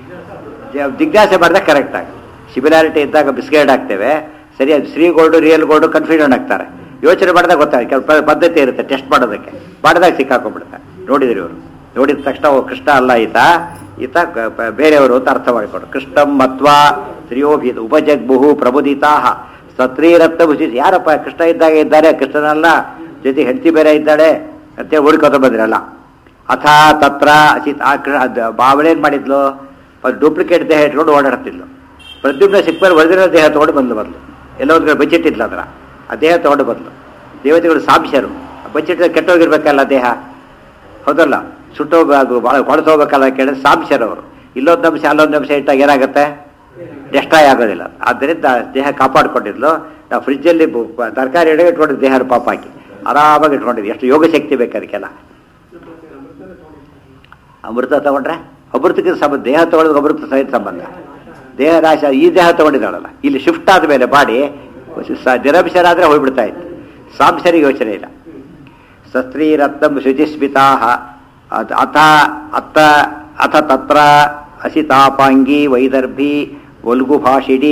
Speaker 1: ಜ- ಜಿಜ್ಞಾಸೆ ಮಾಡಿದಾಗ ಕರೆಕ್ಟ್ ಆಗಿ ಸಿಮಿಲಾರಿಟಿ ಇದ್ದಾಗ ಬಿಸ್ಕೆಟ್ ಹಾಕ್ತೇವೆ ಸರಿ ಅದು Shri gold real gold confusion ಆಗ್ತಾರೆ ಯೋಚನೆ ಮಾಡಿದಾಗ ಗೊತ್ತಾಗುತ್ತೆ ಕೆಲವು ಪ- ಪದ್ಧತಿ ಇರುತ್ತೆ ಟೆಸ್ಟ್ ಮಾಡೋದಕ್ಕೆ ಮಾಡಿದಾಗ ಸಿಕ್ಕಾಕೊಂಡ್ಬಿಡ್ತಾರೆ ನೋಡಿದ್ರಿ ಇವರು ನೋಡಿದ ತಕ್ಷಣ ಓ ಕೃಷ್ಣ ಅಲ್ಲ ಈತ ಈತ ಗ- ಪ- ಬೇರೆಯವರು ಅಂತ ಅರ್ಥ ಮಾಡಿಕೊಂಡು ಕೃಷ್ಣಂ ಮತ್ವಾ ಶ್ರೀಯೋಭೀತ ಉಪಜಗ್ಬುಹು ಪ್ರಬುದಿತಾ ಸತ್ರೀರತ್ನ ಭುಜಿ ಯಾರಪ್ಪ ಕೃಷ್ಣ ಇದ್ದಾಗ ಇದ್ದಾರೆ ಕೃಷ್ಣನಲ್ಲ ಜೊತೆ ಹೆಂಡತಿ ಬೇರೆ ಇದ್ದಾಳೆ ಅಂತೇಳಿ ಹುಡುಕೋತ ಬಂದ್ರಲ್ಲ ಅಥ ತತ್ರ ಅಚಿತ್ ಆ ಕೃ ಅದು ಬಾವಳೇನು ಮಾಡಿದ್ಲು ಅದು ಡೂಪ್ಲಿಕೇಟ್ ದೇಹ ಇಟ್ಕೊಂಡು ಓಡಾಡ್ತಿದ್ಲು ಪ್ರದ್ಯುಮ್ನ ಸಿಕ್ಮೇಲೆ ಒರಿಜಿನಲ್ ದೇಹ ತೊಗೊಂಡು ಬಂದು ಬಂದ್ಲು ಎಲ್ಲೋ ಒಂದು ಕಡೆ ಬಚ್ಚಿಟ್ಟಿದ್ಲು ಅದರ ಆ ದೇಹ ತೊಗೊಂಡು ಬಂದ್ಲು ದೇವತೆಗಳು ಸಾಂಶರು ಬಚ್ಚಿಟ್ಟಿದ್ರೆ ಕೆಟ್ಟೋಗಿರ್ಬೇಕಲ್ಲ ದೇಹ ಹೌದಲ್ಲ ಸುಟ್ಟೋಗ ಭಾಳ ಕೊಳತೋಗ್ಬೇಕಲ್ಲ ಕೇಳಿದ್ರೆ ಸಾಂಶರು ಅವರು ಇಲ್ಲೊಂದು ಅಂಶ ಅಲ್ಲೊಂದು ಅಂಶ ಇಟ್ಟಾಗ ಏನಾಗುತ್ತೆ ಡೆಸ್ಟ್ರಾಯ್ ಆಗೋದಿಲ್ಲ ಆದ್ದರಿಂದ ದೇಹ ಕಾಪಾಡ್ಕೊಂಡಿದ್ಲು ನಾವು ಫ್ರಿಜ್ಜಲ್ಲಿ ತರಕಾರಿ ಇಡಗೆ ಇಟ್ಕೊಂಡಿದ್ದು ದೇಹ ಪಾಪ ಹಾಕಿ ಆರಾಮಾಗಿ ಇಟ್ಕೊಂಡಿದ್ವಿ ಎಷ್ಟು ಯೋಗ ಶಕ್ತಿ ಬೇಕು ಅದಕ್ಕೆಲ್ಲ ಅಮೃತ ತಗೊಂಡ್ರೆ ಅಮೃತಕ್ಕೆ ಸಂಬಂಧ ದೇಹ ತಗೊಳ್ಳೋದು ಅಮೃತ ಸಹಿತ ಸಂಬಂಧ ದೇಹ ನಾಶ ಈ ದೇಹ ತಗೊಂಡಿದ್ದಾಳಲ್ಲ ಇಲ್ಲಿ ಶಿಫ್ಟ್ ಆದ ಮೇಲೆ ಬಾಡಿ ನಿರಂಶರಾದ್ರೆ ಹೋಗ್ಬಿಡ್ತಾ ಇತ್ತು ಸಾಂಶರಿಗೆ ಯೋಚನೆ ಇಲ್ಲ ಸಸ್ತ್ರೀರತ್ನಂ ಶುಚಿಸ್ಮಿತಾ ಅಥ ಅತ್ತ ಅಥ ತತ್ರ ಅಸಿತಾಪಾಂಗಿ ವೈದರ್ಭಿ ಒಲ್ಗುಭಾಷಿಣಿ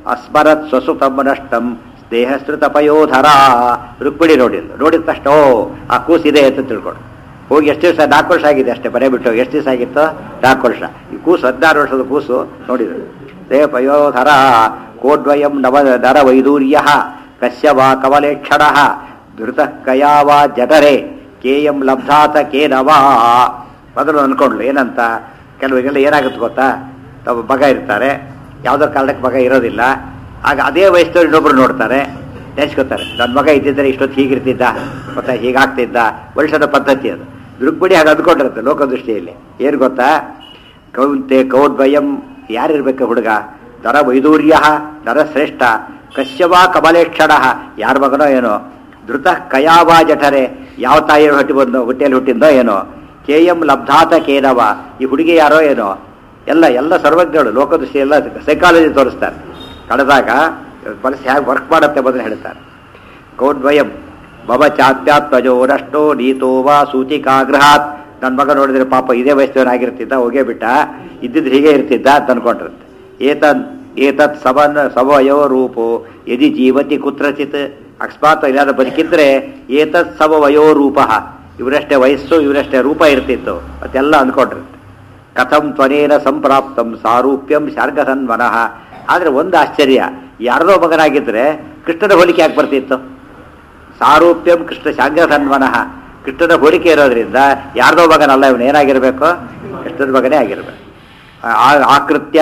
Speaker 1: ಅಸ್ಮರತ್ ಸ್ವಸುತಂ ನಷ್ಟಂ ಸ್ನೇಹಸ್ತೃತಪಯೋಧರ ರುಕ್ಮಿಣಿ ನೋಡಿಲ್ಲ ನೋಡಿದ ತಕ್ಷಣ ಓ ಆ ಕೂಸಿದೆ ಅಂತ ತಿಳ್ಕೊಂಡು ಹೋಗಿ ಎಷ್ಟು ದಿವಸ ನಾಲ್ಕು ವರ್ಷ ಆಗಿದೆ ಅಷ್ಟೇ ಬರೇ ಬಿಟ್ಟು ಎಷ್ಟು ದಿವಸ ಆಗಿತ್ತು ನಾಲ್ಕು ವರ್ಷ ಈ ಕೂಸು ಹದಿನಾರು ವರ್ಷದ ಕೂಸು ನೋಡಿದ್ರು ದೇಹಪಯೋಧರ ಕೋಡ್ವಯಂ ನವ ನರ ವೈದೂರ್ಯ ಕಶ್ಯವ ಕಮಲೇಕ್ಷಣ ಧೃತ ಕಯಾವ ಜಠರೆ ಕೇಯಂ ಲಬ್ಧಾತ ಕೇನವಾ ಮೊದಲು ಅನ್ಕೊಂಡ್ಲು ಏನಂತ ಕೆಲವರಿಗೆಲ್ಲ ಏನಾಗುತ್ತೆ ಗೊತ್ತಾ ತಾವು ಮಗ ಇರ್ತಾರೆ ಯಾವುದೋ ಕಾರಣಕ್ಕೆ ಮಗ ಇರೋದಿಲ್ಲ ಆಗ ಅದೇ ವಯಸ್ಸಲ್ಲಿ ಇನ್ನೊಬ್ರು ನೋಡ್ತಾರೆ ನೆನೆಸ್ಕೊತಾರೆ ನನ್ನ ಮಗ ಇದ್ದಿದ್ದರೆ ಇಷ್ಟೊತ್ತು ಹೀಗಿರ್ತಿದ್ದ ಗೊತ್ತಾ ಹೀಗಾಗ್ತಿದ್ದ ವರ್ಷದ ಪದ್ಧತಿ ಅದು ರುಕ್ಮಿಣಿ ಹಾಗೆ ಅಂದ್ಕೊಂಡಿರುತ್ತೆ ಲೋಕದೃಷ್ಟಿಯಲ್ಲಿ ಏನು ಗೊತ್ತಾ ಕೌಂತೆ ಕೌಡ್ಭಯಂ ಯಾರಿರ್ಬೇಕು ಹುಡುಗ ನರ ವೈದೂರ್ಯ ನರಶ್ರೇಷ್ಠ ಕಶ್ಯವ ಕಮಲೇಕ್ಷಣ ಯಾರ ಮಗನೋ ಏನೋ ಧೃತ ಕಯಾವ ಜಠರೆ ಯಾವ ತಾಯಿಯ ಹೊಟ್ಟಿ ಬಂದೋ ಹೊಟ್ಟೆಯಲ್ಲಿ ಹುಟ್ಟಿಂದೋ ಏನೋ ಕೆ ಎಂ ಲಬ್ಧಾತ ಕೇನವ ಈ ಹುಡುಗಿ ಯಾರೋ ಏನೋ ಎಲ್ಲ ಎಲ್ಲ ಸರ್ವಜ್ಞಗಳು ಲೋಕದೃಷ್ಟಿ ಎಲ್ಲ ಸೈಕಾಲಜಿ ತೋರಿಸ್ತಾರೆ ಕಳೆದಾಗ ಮನಸ್ಸು ಹೇಗೆ ವರ್ಕ್ ಮಾಡುತ್ತೆ ಬಂದ್ರೆ ಹೇಳ್ತಾರೆ ಕೌಡ್ವಯಂ ಮಮ ಚಾತ್ಯಾತ್ಮಜೋರಷ್ಟೋ ನೀತೋ ವಾ ಸೂಚಿಕಾಗ್ರಹಾತ್ ನನ್ನ ಮಗ ನೋಡಿದ್ರೆ ಪಾಪ ಇದೇ ವಯಸ್ಸಿನವನಾಗಿರ್ತಿದ್ದ ಹೋಗೇ ಬಿಟ್ಟ ಇದ್ದಿದ್ದು ಹೀಗೆ ಇರ್ತಿದ್ದ ಅಂತ ಅನ್ಕೊಂಡಿರುತ್ತೆ ಏತನ್ ಏತತ್ ಸಮನ್ ಸಮವಯೋ ರೂಪೋ ಯದಿ ಜೀವತಿ ಕುತ್ರಚಿತ್ ಅಕಸ್ಮಾತ್ ಏನಾದ್ರು ಬದುಕಿದ್ರೆ ಏತತ್ ಸಮವಯೋ ರೂಪ ಇವರಷ್ಟೇ ವಯಸ್ಸು ಇವರಷ್ಟೇ ರೂಪ ಇರ್ತಿತ್ತು ಮತ್ತೆಲ್ಲ ಅನ್ಕೊಂಡಿರುತ್ತೆ ಕಥಂ ತ್ವನೇನ ಸಂಪ್ರಾಪ್ತಂ ಸಾರೂಪ್ಯಂ ಶಾರ್ಗಸನ್ಮನಃ ಆದರೆ ಒಂದು ಆಶ್ಚರ್ಯ ಯಾರದೋ ಮಗನಾಗಿದ್ರೆ ಕೃಷ್ಣನ ಹೋಲಿಕೆ ಯಾಕೆ ಬರ್ತಿತ್ತು ಸಾರೂಪ್ಯಂ ಕೃಷ್ಣ ಶಾಂಗಸನ್ಮನಃ ಕೃಷ್ಣನ ಹೋಲಿಕೆ ಇರೋದ್ರಿಂದ ಯಾರ್ದೋ ಮಗನಲ್ಲ ಇವನು ಏನಾಗಿರ್ಬೇಕು ಕೃಷ್ಣನ ಮಗನೇ ಆಗಿರ್ಬೇಕು ಆ- ಆಕೃತ್ಯ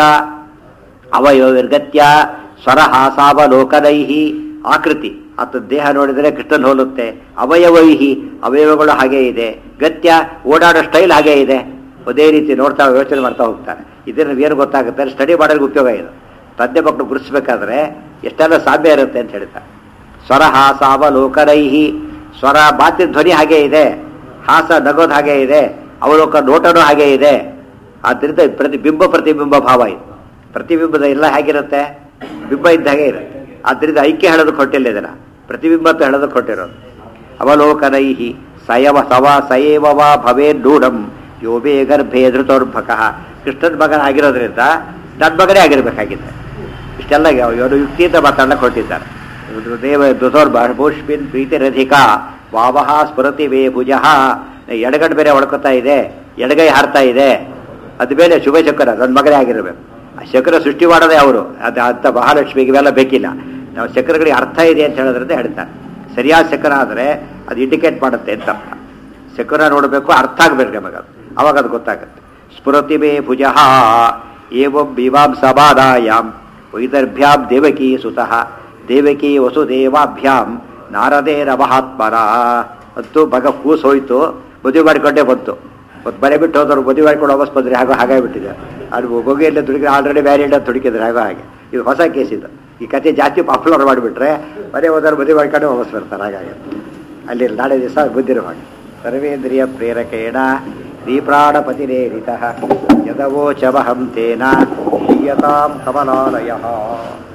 Speaker 1: ಅವಯವರ್ಗತ್ಯ ಸ್ವರಹಾಸಾವಲೋಕನೈಹಿ ಆಕೃತಿ ಆತ ದೇಹ ನೋಡಿದರೆ ಕೃಷ್ಣನ್ ಹೋಲುತ್ತೆ ಅವಯವೈಹಿ ಅವಯವಗಳು ಹಾಗೇ ಇದೆ ಗತ್ಯ ಓಡಾಡೋ ಸ್ಟೈಲ್ ಹಾಗೇ ಇದೆ ಅದೇ ರೀತಿ ನೋಡ್ತಾ ಯೋಚನೆ ಮಾಡ್ತಾ ಹೋಗ್ತಾರೆ ಇದರಿಂದ ಏನು ಗೊತ್ತಾಗುತ್ತೆ ಸ್ಟಡಿ ಮಾಡೋರಿಗೆ ಉಪಯೋಗ ಇದು ತಂದೆ ಮಕ್ಕಳು ಗುರುತಿಸ್ಬೇಕಾದ್ರೆ ಎಷ್ಟೆಲ್ಲ ಸಾಧ್ಯ ಇರುತ್ತೆ ಅಂತ ಹೇಳ್ತಾರೆ ಸ್ವರ ಹಾಸಾವಲೋಕನೈಹಿ ಸ್ವರ ಮಾತಿನ ಧ್ವನಿ ಹಾಗೇ ಇದೆ ಹಾಸ ನಗೋದು ಹಾಗೇ ಇದೆ ಅವಲೋಕ ನೋಟನೂ ಹಾಗೇ ಇದೆ ಆದ್ದರಿಂದ ಪ್ರತಿಬಿಂಬ ಪ್ರತಿಬಿಂಬ ಭಾವ ಇದು ಪ್ರತಿಬಿಂಬದ ಎಲ್ಲ ಹೇಗಿರುತ್ತೆ ಬಿಂಬ ಇದ್ದ ಹಾಗೆ ಇರುತ್ತೆ ಆದ್ದರಿಂದ ಐಕ್ಯ ಹೇಳೋದಕ್ಕೆ ಹೊಟ್ಟಿಲ್ಲ ಇದನ್ನ ಪ್ರತಿಬಿಂಬ ಅಂತ ಹೇಳೋದಕ್ಕೆ ಹೊಟ್ಟಿರೋದು ಅವಲೋಕನೈಹಿ ಸಯವ ಸವ ಸಯೇವ ವಾ ಭವೇ ನೂಢಂ ಯೋಬೇ ಗರ್ಭೇ ಧೃತೋರ್ಭಕ ಕೃಷ್ಣನ ಮಗನ ಆಗಿರೋದ್ರಿಂದ ನನ್ನ ಮಗನೇ ಆಗಿರ್ಬೇಕಾಗಿದೆ ಇಷ್ಟೆಲ್ಲ ಇವರು ಯುಕ್ತಿಯಿಂದ ಮಾತಾಡಕ್ಕೆ ಹೊರಟಿದ್ದಾರೆ ದೇವ ದುಸೋರ್ಬ ಭೂಷ್ಮಿನ್ ಪ್ರೀತಿರಧಿಕ ವಾವಹ ಸ್ಫುರತಿ ವೇ ಭುಜಃ ಎಡಗಡೆ ಬೇರೆ ಹೊಡ್ಕೊತಾ ಇದೆ ಎಡಗೈ ಹಾರ್ತಾ ಇದೆ ಅದು ಬೇರೆ ಶುಭ ಚಕ್ರ ನನ್ನ ಮಗನೇ ಆಗಿರಬೇಕು ಆ ಚಕ್ರ ಸೃಷ್ಟಿ ಮಾಡೋದೇ ಅವರು ಅದು ಅಂತ ಮಹಾಲಕ್ಷ್ಮಿಗೆ ಇವೆಲ್ಲ ಬೇಕಿಲ್ಲ ನಾವು ಚಕ್ರಗಳಿಗೆ ಅರ್ಥ ಇದೆ ಅಂತ ಹೇಳೋದ್ರಿಂದ ಹೇಳ್ತಾರೆ ಸರಿಯಾದ ಚಕ್ರ ಆದರೆ ಅದು ಇಂಡಿಕೇಟ್ ಮಾಡುತ್ತೆ ಅಂತ ಅರ್ಥ ಚಕ್ರ ನೋಡಬೇಕು ಅರ್ಥ ಆಗ್ಬೇಕು ನಮಗೆ ಅದು ಅವಾಗ ಅದು ಗೊತ್ತಾಗುತ್ತೆ ಸ್ಫುರತಿ ಮೇ ಭುಜಃ ಏವಂ ಭೀಮಾಂ ಸಮಾದಾಯಾಂ ವೈದರ್ಭ್ಯಾಂ ದೇವಕೀ ಸುತಃ ದೇವಕಿ ವಸುದೇವಾಭ್ಯಾಂ ನಾರದೇರ ಮಹಾತ್ಮರ ಮತ್ತು ಮಗ ಕೂಸು ಹೋಯ್ತು ಮದುವೆ ಮಾಡಿಕೊಂಡೇ ಬಂತು ಮತ್ತು ಮನೆ ಬಿಟ್ಟು ಹೋದವ್ರು ಮದುವೆ ಮಾಡ್ಕೊಂಡು ವಾಪಸ್ ಬಂದ್ರೆ ಹಾಗೋ ಹಾಗಾಗಿಬಿಟ್ಟಿದೆ ಅದು ಬಗೆಯಲ್ಲ ದುಡುಕಿ ಆಲ್ರೆಡಿ ಮ್ಯಾರಿಡ್ ಅಂತ ದುಡುಕಿದ್ರೆ ಹಾಗೋ ಹಾಗೆ ಇದು ಹೊಸ ಕೇಸ್ ಇದು ಈ ಕತೆ ಜಾಸ್ತಿ ಪಾಪ್ಯುಲರ್ ಮಾಡಿಬಿಟ್ರೆ ಮನೆ ಹೋದವ್ರು ಮದುವೆ ಮಾಡ್ಕೊಂಡು ವಾಪಸ್ ಬರ್ತಾರೆ ಹಾಗಾಗಿ ಅಲ್ಲಿ ನಾಳೆ ದಿವಸ ಬುದ್ಧಿರೋ ಹಾಗೆ ಸರ್ವೇಂದ್ರಿಯ ಪ್ರೇರಕೇಣ ದೀಪ್ರಾಣಪತಿರೇರಿತ ಯದವೋಚವಹಂ ತೇನ ಹೀಯತಾಂ ಕಮಲಾಲಯ